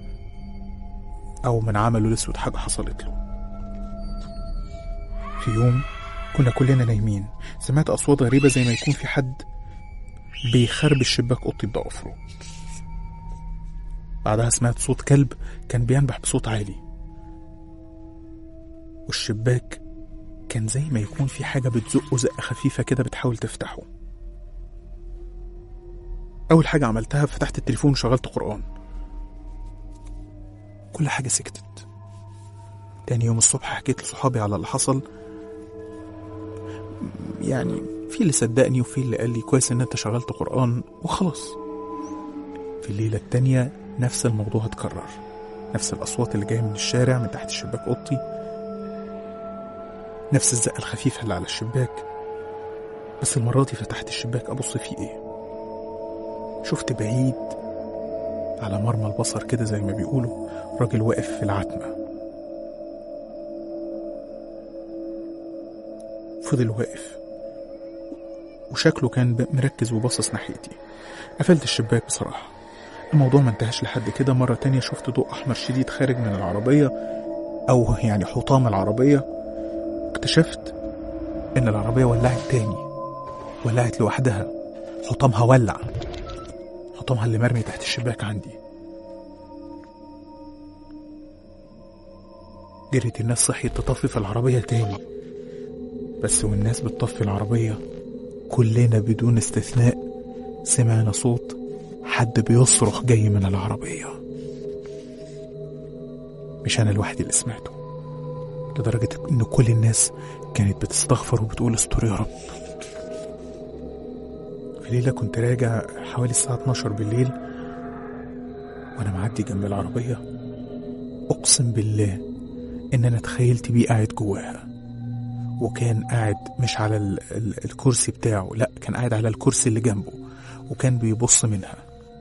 أو من عمله الأسود حاجة حصلت له في يوم كنا كلنا نايمين سمعت أصوات غريبة زي ما يكون في حد بيخربش شباك أوضتي بضوافره بعدها سمعت صوت كلب كان بينبح بصوت عالي والشباك كان زي ما يكون في حاجة بتزقه زقة خفيفة كده بتحاول تفتحه أول حاجة عملتها فتحت التليفون وشغلت قرآن كل حاجة سكتت تاني يوم الصبح حكيت لصحابي على اللي حصل يعني في اللي صدقني وفي اللي قال لي كويس ان انت شغلت قرآن وخلاص في الليلة التانية نفس الموضوع اتكرر نفس الأصوات اللي جاية من الشارع من تحت شباك أوضتي نفس الزقة الخفيفة اللي على الشباك بس المرة دي فتحت الشباك أبص فيه إيه شفت بعيد على مرمى البصر كده زي ما بيقولوا راجل واقف في العتمة فضل واقف وشكله كان ب- مركز وباصص ناحيتي قفلت الشباك بصراحة الموضوع ما انتهاش لحد كده مرة تانية شفت ضوء أحمر شديد خارج من العربية أو يعني حطام العربية اكتشفت إن العربية ولعت تاني ولعت لوحدها حطامها ولع حطامها اللي مرمي تحت الشباك عندي جريت الناس صحيت تطفي في العربية تاني بس والناس بتطفي العربية كلنا بدون استثناء سمعنا صوت حد بيصرخ جاي من العربية مش أنا لوحدي اللي سمعته لدرجة إن كل الناس كانت بتستغفر وبتقول استر يا رب في ليلة كنت راجع حوالي الساعة 12 بالليل وأنا معدي جنب العربية أقسم بالله إن أنا تخيلت بيه قاعد جواها وكان قاعد مش على ال ال الكرسي بتاعه لا كان قاعد على الكرسي اللي جنبه وكان بيبص منها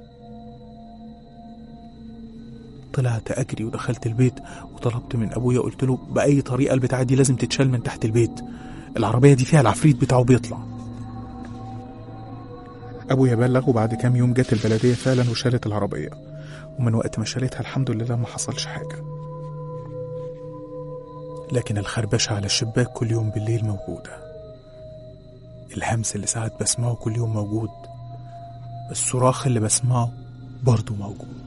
طلعت أجري ودخلت البيت وطلبت من أبويا قلت له بأي طريقة البتاعة دي لازم تتشال من تحت البيت العربية دي فيها العفريت بتاعه بيطلع أبويا بلغ وبعد كام يوم جت البلدية فعلا وشالت العربية ومن وقت ما شالتها الحمد لله ما حصلش حاجة لكن الخربشة على الشباك كل يوم بالليل موجودة الهمس اللي ساعات بسمعه كل يوم موجود الصراخ اللي بسمعه برضه موجود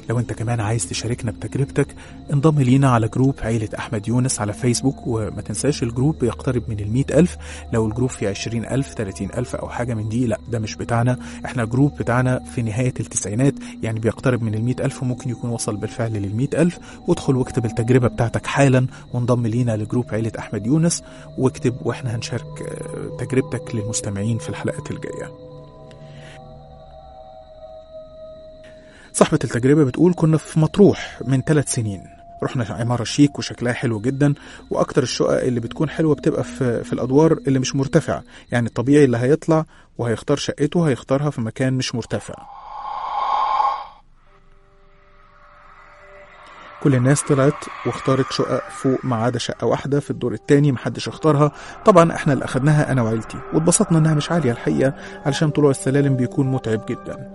لو انت كمان عايز تشاركنا بتجربتك انضم لينا على جروب عيلة أحمد يونس على فيسبوك وما تنساش الجروب بيقترب من المئة ألف لو الجروب فيه عشرين ألف تلاتين ألف أو حاجة من دي لا ده مش بتاعنا احنا الجروب بتاعنا في نهاية التسعينات يعني بيقترب من المئة ألف وممكن يكون وصل بالفعل للمئة ألف وادخل واكتب التجربة بتاعتك حالا وانضم لينا لجروب عيلة أحمد يونس واكتب واحنا هنشارك آه، تجربتك للمستمعين في الحلقات الجايه صاحبة التجربة بتقول كنا في مطروح من ثلاث سنين رحنا عمارة شيك وشكلها حلو جدا وأكتر الشقق اللي بتكون حلوة بتبقى في, في الأدوار اللي مش مرتفعة يعني الطبيعي اللي هيطلع وهيختار شقته هيختارها في مكان مش مرتفع كل الناس طلعت واختارت شقق فوق ما عدا شقة واحدة في الدور التاني محدش اختارها طبعا احنا اللي اخدناها انا وعيلتي واتبسطنا انها مش عالية الحقيقة علشان طلوع السلالم بيكون متعب جدا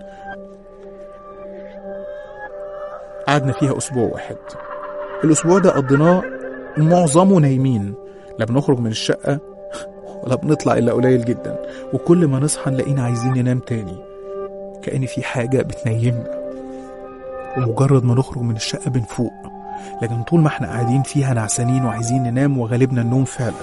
قعدنا فيها أسبوع واحد الأسبوع ده قضيناه معظمه نايمين لا بنخرج من الشقة ولا بنطلع إلا قليل جدا وكل ما نصحى نلاقينا عايزين ننام تاني كأن في حاجة بتنيمنا ومجرد ما نخرج من الشقة بنفوق لكن طول ما احنا قاعدين فيها نعسانين وعايزين ننام وغالبنا النوم فعلا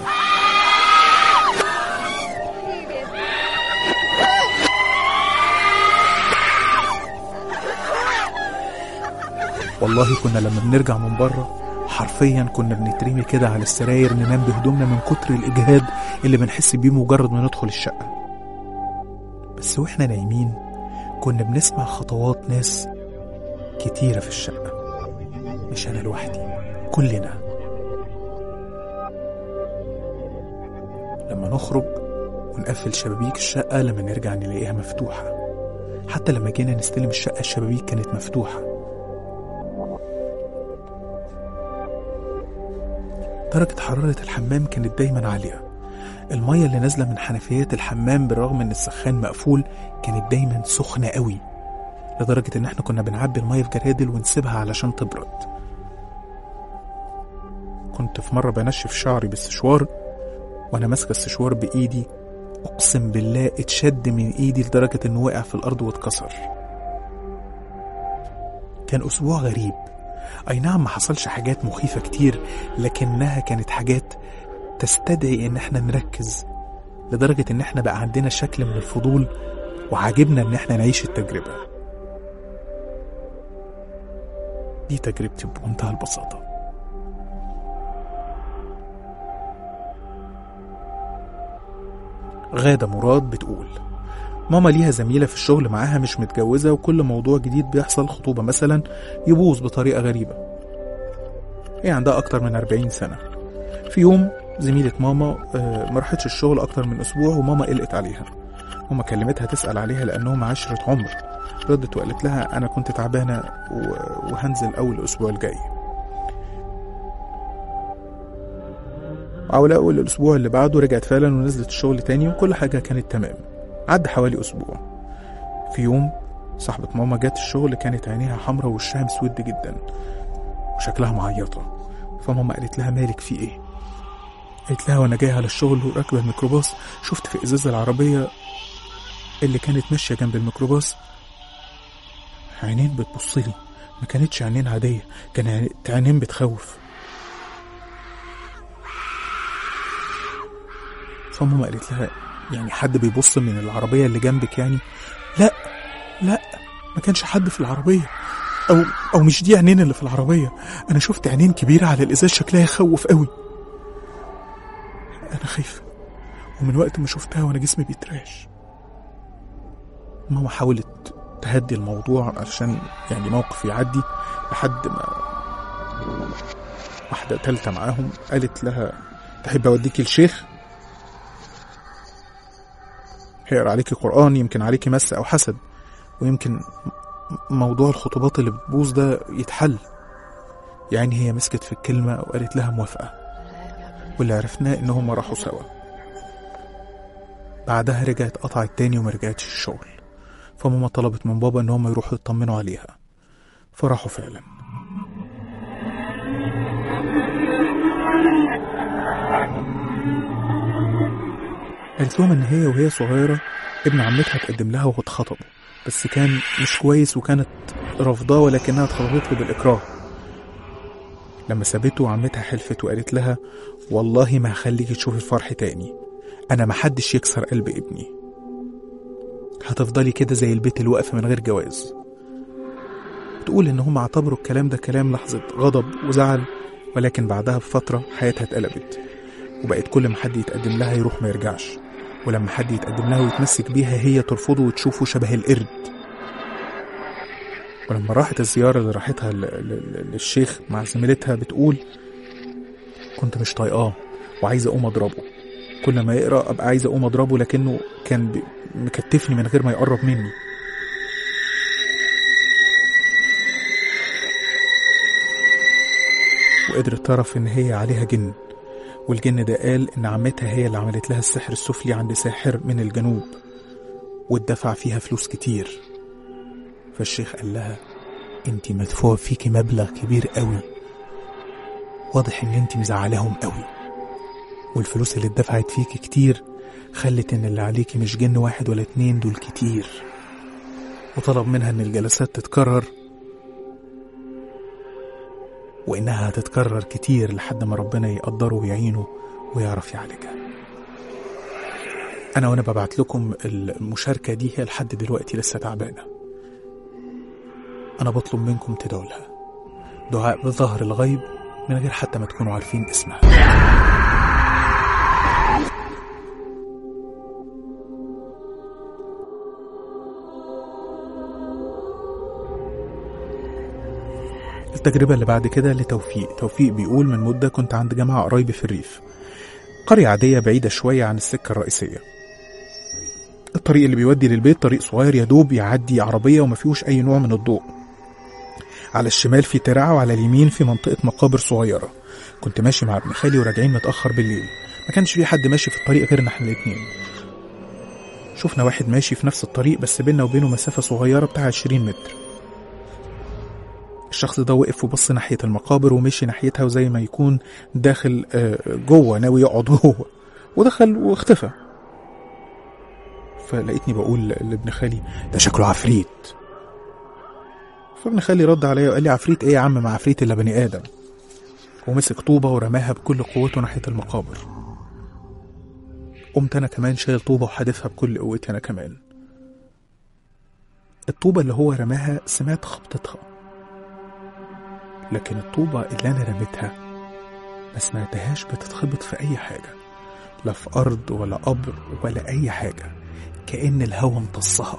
والله كنا لما بنرجع من بره حرفيا كنا بنترمي كده على السراير ننام بهدومنا من كتر الإجهاد اللي بنحس بيه مجرد ما ندخل الشقة بس واحنا نايمين كنا بنسمع خطوات ناس كتيرة في الشقة مش أنا لوحدي كلنا لما نخرج ونقفل شبابيك الشقة لما نرجع نلاقيها مفتوحة حتى لما جينا نستلم الشقة الشبابيك كانت مفتوحة درجة حرارة الحمام كانت دايما عالية المية اللي نازلة من حنفيات الحمام بالرغم ان السخان مقفول كانت دايما سخنة قوي لدرجة ان احنا كنا بنعبي المية في جرادل ونسيبها علشان تبرد كنت في مرة بنشف شعري بالسشوار وانا ماسكة السشوار بايدي اقسم بالله اتشد من ايدي لدرجة انه وقع في الارض واتكسر كان اسبوع غريب اي نعم ما حصلش حاجات مخيفة كتير لكنها كانت حاجات تستدعي ان احنا نركز لدرجة ان احنا بقى عندنا شكل من الفضول وعاجبنا ان احنا نعيش التجربة دي تجربتي بمنتهى البساطة غادة مراد بتقول ماما ليها زميلة في الشغل معاها مش متجوزة وكل موضوع جديد بيحصل خطوبة مثلا يبوظ بطريقة غريبة هي عندها أكتر من 40 سنة في يوم زميلة ماما آه، ما راحتش الشغل أكتر من أسبوع وماما قلقت عليها ماما كلمتها تسأل عليها لأنهم عشرة عمر ردت وقالت لها أنا كنت تعبانة و- وهنزل أول الأسبوع الجاي على أول الأسبوع اللي بعده رجعت فعلا ونزلت الشغل تاني وكل حاجة كانت تمام عدى حوالي أسبوع في يوم صاحبة ماما جت الشغل كانت عينيها حمرا ووشها مسود جدا وشكلها معيطة فماما قالت لها مالك في ايه قالت لها وانا جاية على الشغل وراكبة الميكروباص شفت في ازاز العربية اللي كانت ماشية جنب الميكروباص عينين بتبصلي ما كانتش عينين عادية كانت عينين بتخوف فماما قالت لها يعني حد بيبص من العربية اللي جنبك يعني لا لا ما كانش حد في العربية أو أو مش دي عينين اللي في العربية أنا شفت عينين كبيرة على الإزاز شكلها يخوف قوي أنا خايفة ومن وقت ما شفتها وأنا جسمي بيترعش ماما حاولت تهدي الموضوع عشان يعني موقف يعدي لحد ما واحدة تالتة معاهم قالت لها تحب أوديكي الشيخ هيقرا عليكي قرآن يمكن عليكي مس أو حسد ويمكن م- موضوع الخطوبات اللي بتبوظ ده يتحل يعني هي مسكت في الكلمة وقالت لها موافقة واللي عرفناه إن هما راحوا سوا بعدها رجعت قطعت تاني وما رجعتش الشغل فماما طلبت من بابا إن هما يروحوا يطمنوا عليها فراحوا فعلا قالت لهم إن هي وهي صغيرة ابن عمتها اتقدم لها واتخطبوا بس كان مش كويس وكانت رافضاه ولكنها اتخطبت له بالإكراه لما سابته عمتها حلفت وقالت لها والله ما هخليكي تشوفي الفرح تاني أنا محدش يكسر قلب ابني هتفضلي كده زي البيت الواقف من غير جواز تقول إن هم اعتبروا الكلام ده كلام لحظة غضب وزعل ولكن بعدها بفترة حياتها اتقلبت وبقت كل ما حد يتقدم لها يروح ما يرجعش ولما حد يتقدم لها ويتمسك بيها هي ترفضه وتشوفه شبه القرد ولما راحت الزيارة اللي راحتها ل- ل- للشيخ مع زميلتها بتقول كنت مش طايقاه وعايزة أقوم أضربه كل ما يقرأ أبقى عايزة أقوم أضربه لكنه كان بي- مكتفني من غير ما يقرب مني وقدرت تعرف إن هي عليها جن والجن ده قال إن عمتها هي اللي عملت لها السحر السفلي عند ساحر من الجنوب واتدفع فيها فلوس كتير فالشيخ قال لها انت مدفوع فيكي مبلغ كبير قوي واضح ان انت مزعلاهم قوي والفلوس اللي اتدفعت فيكي كتير خلت ان اللي عليكي مش جن واحد ولا اتنين دول كتير وطلب منها ان الجلسات تتكرر وانها هتتكرر كتير لحد ما ربنا يقدره ويعينه ويعرف يعالجها انا وانا ببعت لكم المشاركه دي هي لحد دلوقتي لسه تعبانه انا بطلب منكم تدعوا لها دعاء بظهر الغيب من غير حتى ما تكونوا عارفين اسمها التجربة اللي بعد كده لتوفيق توفيق بيقول من مدة كنت عند جماعة قرايبي في الريف قرية عادية بعيدة شوية عن السكة الرئيسية الطريق اللي بيودي للبيت طريق صغير يا دوب يعدي عربية وما فيهوش أي نوع من الضوء على الشمال في ترعة وعلى اليمين في منطقة مقابر صغيرة كنت ماشي مع ابن خالي وراجعين متأخر بالليل ما كانش في حد ماشي في الطريق غيرنا احنا الاتنين شفنا واحد ماشي في نفس الطريق بس بينا وبينه مسافة صغيرة بتاع 20 متر الشخص ده وقف وبص ناحية المقابر ومشي ناحيتها وزي ما يكون داخل آه، جوه ناوي يقعد جوه ودخل واختفى فلقيتني بقول لابن خالي ده شكله عفريت فابن خالي رد عليا وقال لي عفريت ايه يا عم ما عفريت الا بني ادم ومسك طوبة ورماها بكل قوته ناحية المقابر قمت انا كمان شايل طوبة وحادفها بكل قوتي انا كمان الطوبة اللي هو رماها سمعت خبطتها لكن الطوبة اللي أنا رميتها ما سمعتهاش بتتخبط في أي حاجة لا في أرض ولا قبر ولا أي حاجة كأن الهوا امتصها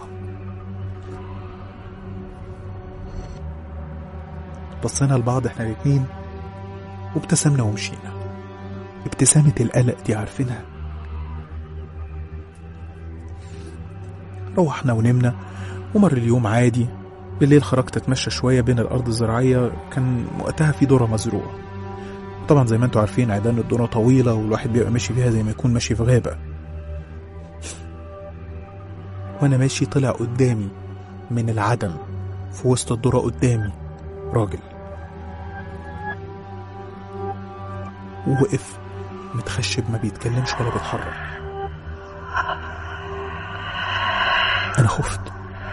بصينا لبعض احنا الاتنين وابتسمنا ومشينا ابتسامة القلق دي عارفينها روحنا ونمنا ومر اليوم عادي بالليل خرجت اتمشى شوية بين الأرض الزراعية كان وقتها في ذرة مزروعة طبعا زي ما انتوا عارفين عيدان الذرة طويلة والواحد بيبقى ماشي فيها زي ما يكون ماشي في غابة وأنا ماشي طلع قدامي من العدم في وسط الذرة قدامي راجل ووقف متخشب ما بيتكلمش ولا بيتحرك أنا خفت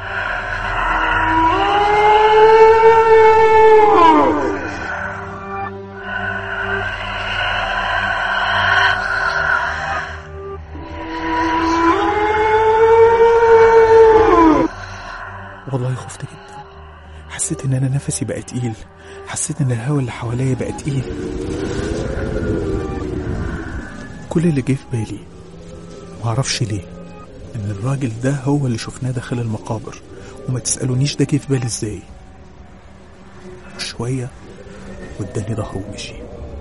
والله خفت جدا حسيت ان انا نفسي بقى تقيل حسيت ان الهواء اللي حواليا بقى تقيل كل اللي جه في بالي معرفش ليه ان الراجل ده هو اللي شفناه داخل المقابر وما تسألونيش ده جه في بالي ازاي شوية واداني ظهره ومشي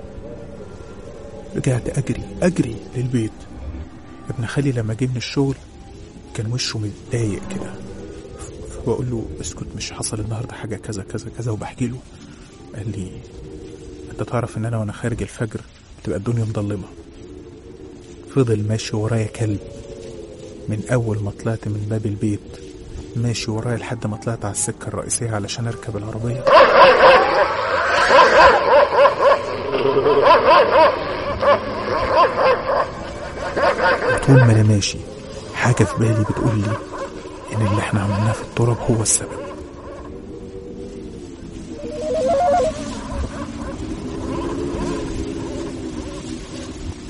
رجعت اجري اجري للبيت ابن خالي لما جه من الشغل كان وشه متضايق كده فبقول له اسكت مش حصل النهارده حاجه كذا كذا كذا وبحكي له قال لي انت تعرف ان انا وانا خارج الفجر بتبقى الدنيا مظلمه فضل ماشي ورايا كلب من اول ما طلعت من باب البيت ماشي ورايا لحد ما طلعت على السكه الرئيسيه علشان اركب العربيه طول ما انا ماشي حاجه في بالي بتقول لي ان اللي احنا عملناه في التراب هو السبب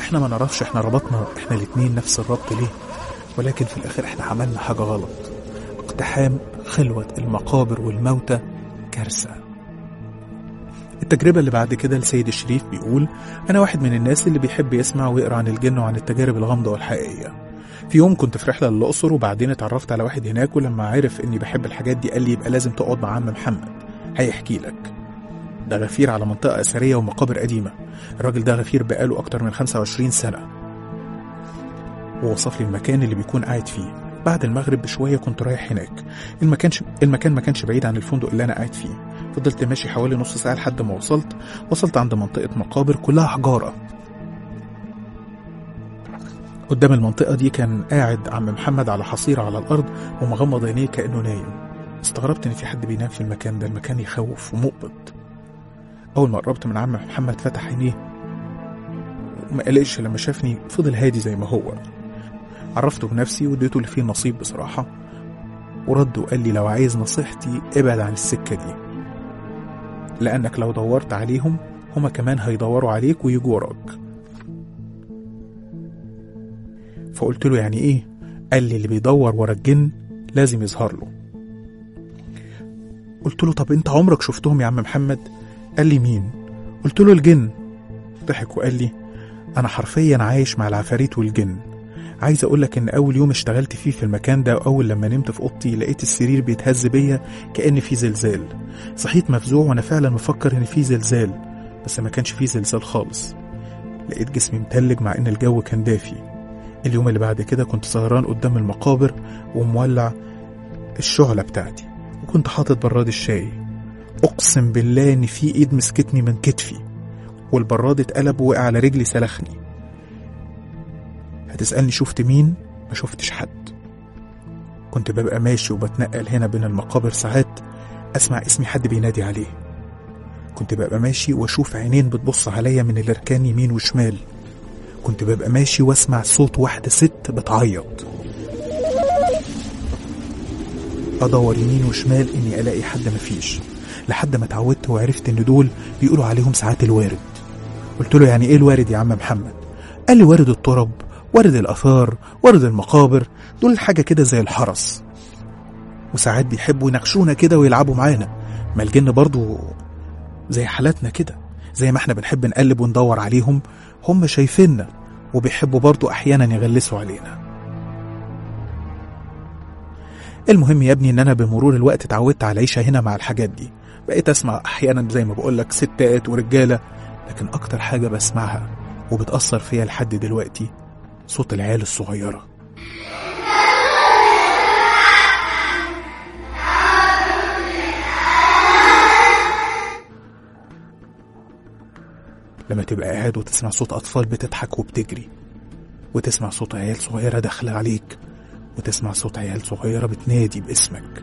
احنا ما نعرفش احنا ربطنا احنا الاتنين نفس الربط ليه ولكن في الاخر احنا عملنا حاجة غلط اقتحام خلوة المقابر والموتى كارثة التجربة اللي بعد كده لسيد الشريف بيقول أنا واحد من الناس اللي بيحب يسمع ويقرأ عن الجن وعن التجارب الغامضة والحقيقية في يوم كنت في رحلة للأقصر وبعدين اتعرفت على واحد هناك ولما عرف إني بحب الحاجات دي قال لي يبقى لازم تقعد مع عم محمد هيحكي لك ده غفير على منطقة أثرية ومقابر قديمة الراجل ده غفير بقاله أكتر من 25 سنة ووصف لي المكان اللي بيكون قاعد فيه بعد المغرب بشوية كنت رايح هناك المكان ش... المكان ما كانش بعيد عن الفندق اللي أنا قاعد فيه فضلت ماشي حوالي نص ساعة لحد ما وصلت وصلت عند منطقة مقابر كلها حجارة قدام المنطقة دي كان قاعد عم محمد على حصيرة على الأرض ومغمض عينيه كأنه نايم استغربت إن في حد بينام في المكان ده المكان يخوف ومقبض أول ما قربت من عم محمد فتح عينيه وما قلقش لما شافني فضل هادي زي ما هو عرفته بنفسي واديته اللي فيه نصيب بصراحة ورد وقال لي لو عايز نصيحتي ابعد عن السكة دي لأنك لو دورت عليهم هما كمان هيدوروا عليك ويجوا وراك فقلت له يعني ايه قال لي اللي بيدور ورا الجن لازم يظهر له قلت له طب انت عمرك شفتهم يا عم محمد قال لي مين قلت له الجن ضحك وقال لي انا حرفيا عايش مع العفاريت والجن عايز اقول لك ان اول يوم اشتغلت فيه في المكان ده واول لما نمت في اوضتي لقيت السرير بيتهز بيا كان في زلزال صحيت مفزوع وانا فعلا مفكر ان في زلزال بس ما كانش في زلزال خالص لقيت جسمي متلج مع ان الجو كان دافي اليوم اللي بعد كده كنت سهران قدام المقابر ومولع الشعلة بتاعتي وكنت حاطط براد الشاي اقسم بالله ان في ايد مسكتني من كتفي والبراد اتقلب ووقع على رجلي سلخني هتسألني شفت مين؟ ما شفتش حد كنت ببقى ماشي وبتنقل هنا بين المقابر ساعات أسمع اسمي حد بينادي عليه كنت ببقى ماشي وأشوف عينين بتبص عليا من الأركان يمين وشمال كنت ببقى ماشي وأسمع صوت واحدة ست بتعيط أدور يمين وشمال إني ألاقي حد مفيش لحد ما اتعودت وعرفت إن دول بيقولوا عليهم ساعات الوارد قلت له يعني إيه الوارد يا عم محمد قال لي وارد الترب وارد الآثار وارد المقابر دول حاجة كده زي الحرس وساعات بيحبوا يناقشونا كده ويلعبوا معانا ما الجن برضو زي حالاتنا كده زي ما احنا بنحب نقلب وندور عليهم هم شايفيننا وبيحبوا برضو أحيانا يغلسوا علينا المهم يا ابني ان انا بمرور الوقت اتعودت على العيشه هنا مع الحاجات دي بقيت اسمع احيانا زي ما بقول لك ستات ورجاله لكن اكتر حاجه بسمعها وبتاثر فيا لحد دلوقتي صوت العيال الصغيره لما تبقى قاعد وتسمع صوت أطفال بتضحك وبتجري وتسمع صوت عيال صغيرة داخلة عليك وتسمع صوت عيال صغيرة بتنادي باسمك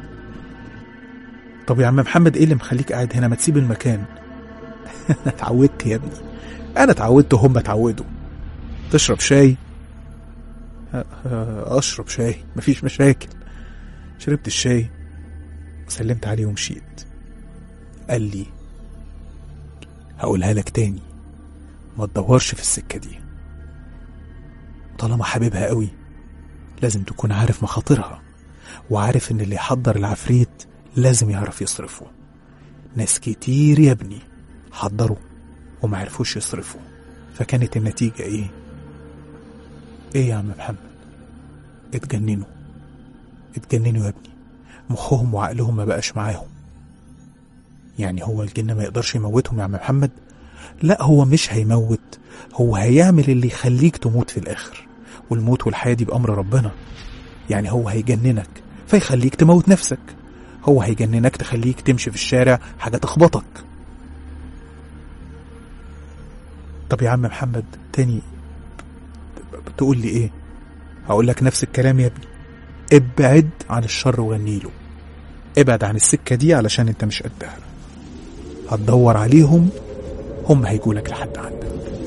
طب يا عم محمد ايه اللي مخليك قاعد هنا ما تسيب المكان انا اتعودت يا ابني انا اتعودت وهم اتعودوا تشرب شاي أ- أ- اشرب شاي مفيش مشاكل شربت الشاي وسلمت عليه ومشيت قال لي هقولها لك تاني ما تدورش في السكة دي طالما حاببها قوي لازم تكون عارف مخاطرها وعارف ان اللي يحضر العفريت لازم يعرف يصرفه ناس كتير يا ابني حضروا وما عرفوش يصرفوا فكانت النتيجة ايه ايه يا عم محمد اتجننوا اتجننوا يا ابني مخهم وعقلهم ما بقاش معاهم يعني هو الجن ما يقدرش يموتهم يا عم محمد لا هو مش هيموت هو هيعمل اللي يخليك تموت في الاخر والموت والحياة دي بأمر ربنا يعني هو هيجننك فيخليك تموت نفسك هو هيجننك تخليك تمشي في الشارع حاجة تخبطك طب يا عم محمد تاني تقول لي ايه هقول لك نفس الكلام يا ابني ابعد عن الشر وغنيله ابعد عن السكة دي علشان انت مش قدها هتدور عليهم هم هيجولك لحد عندك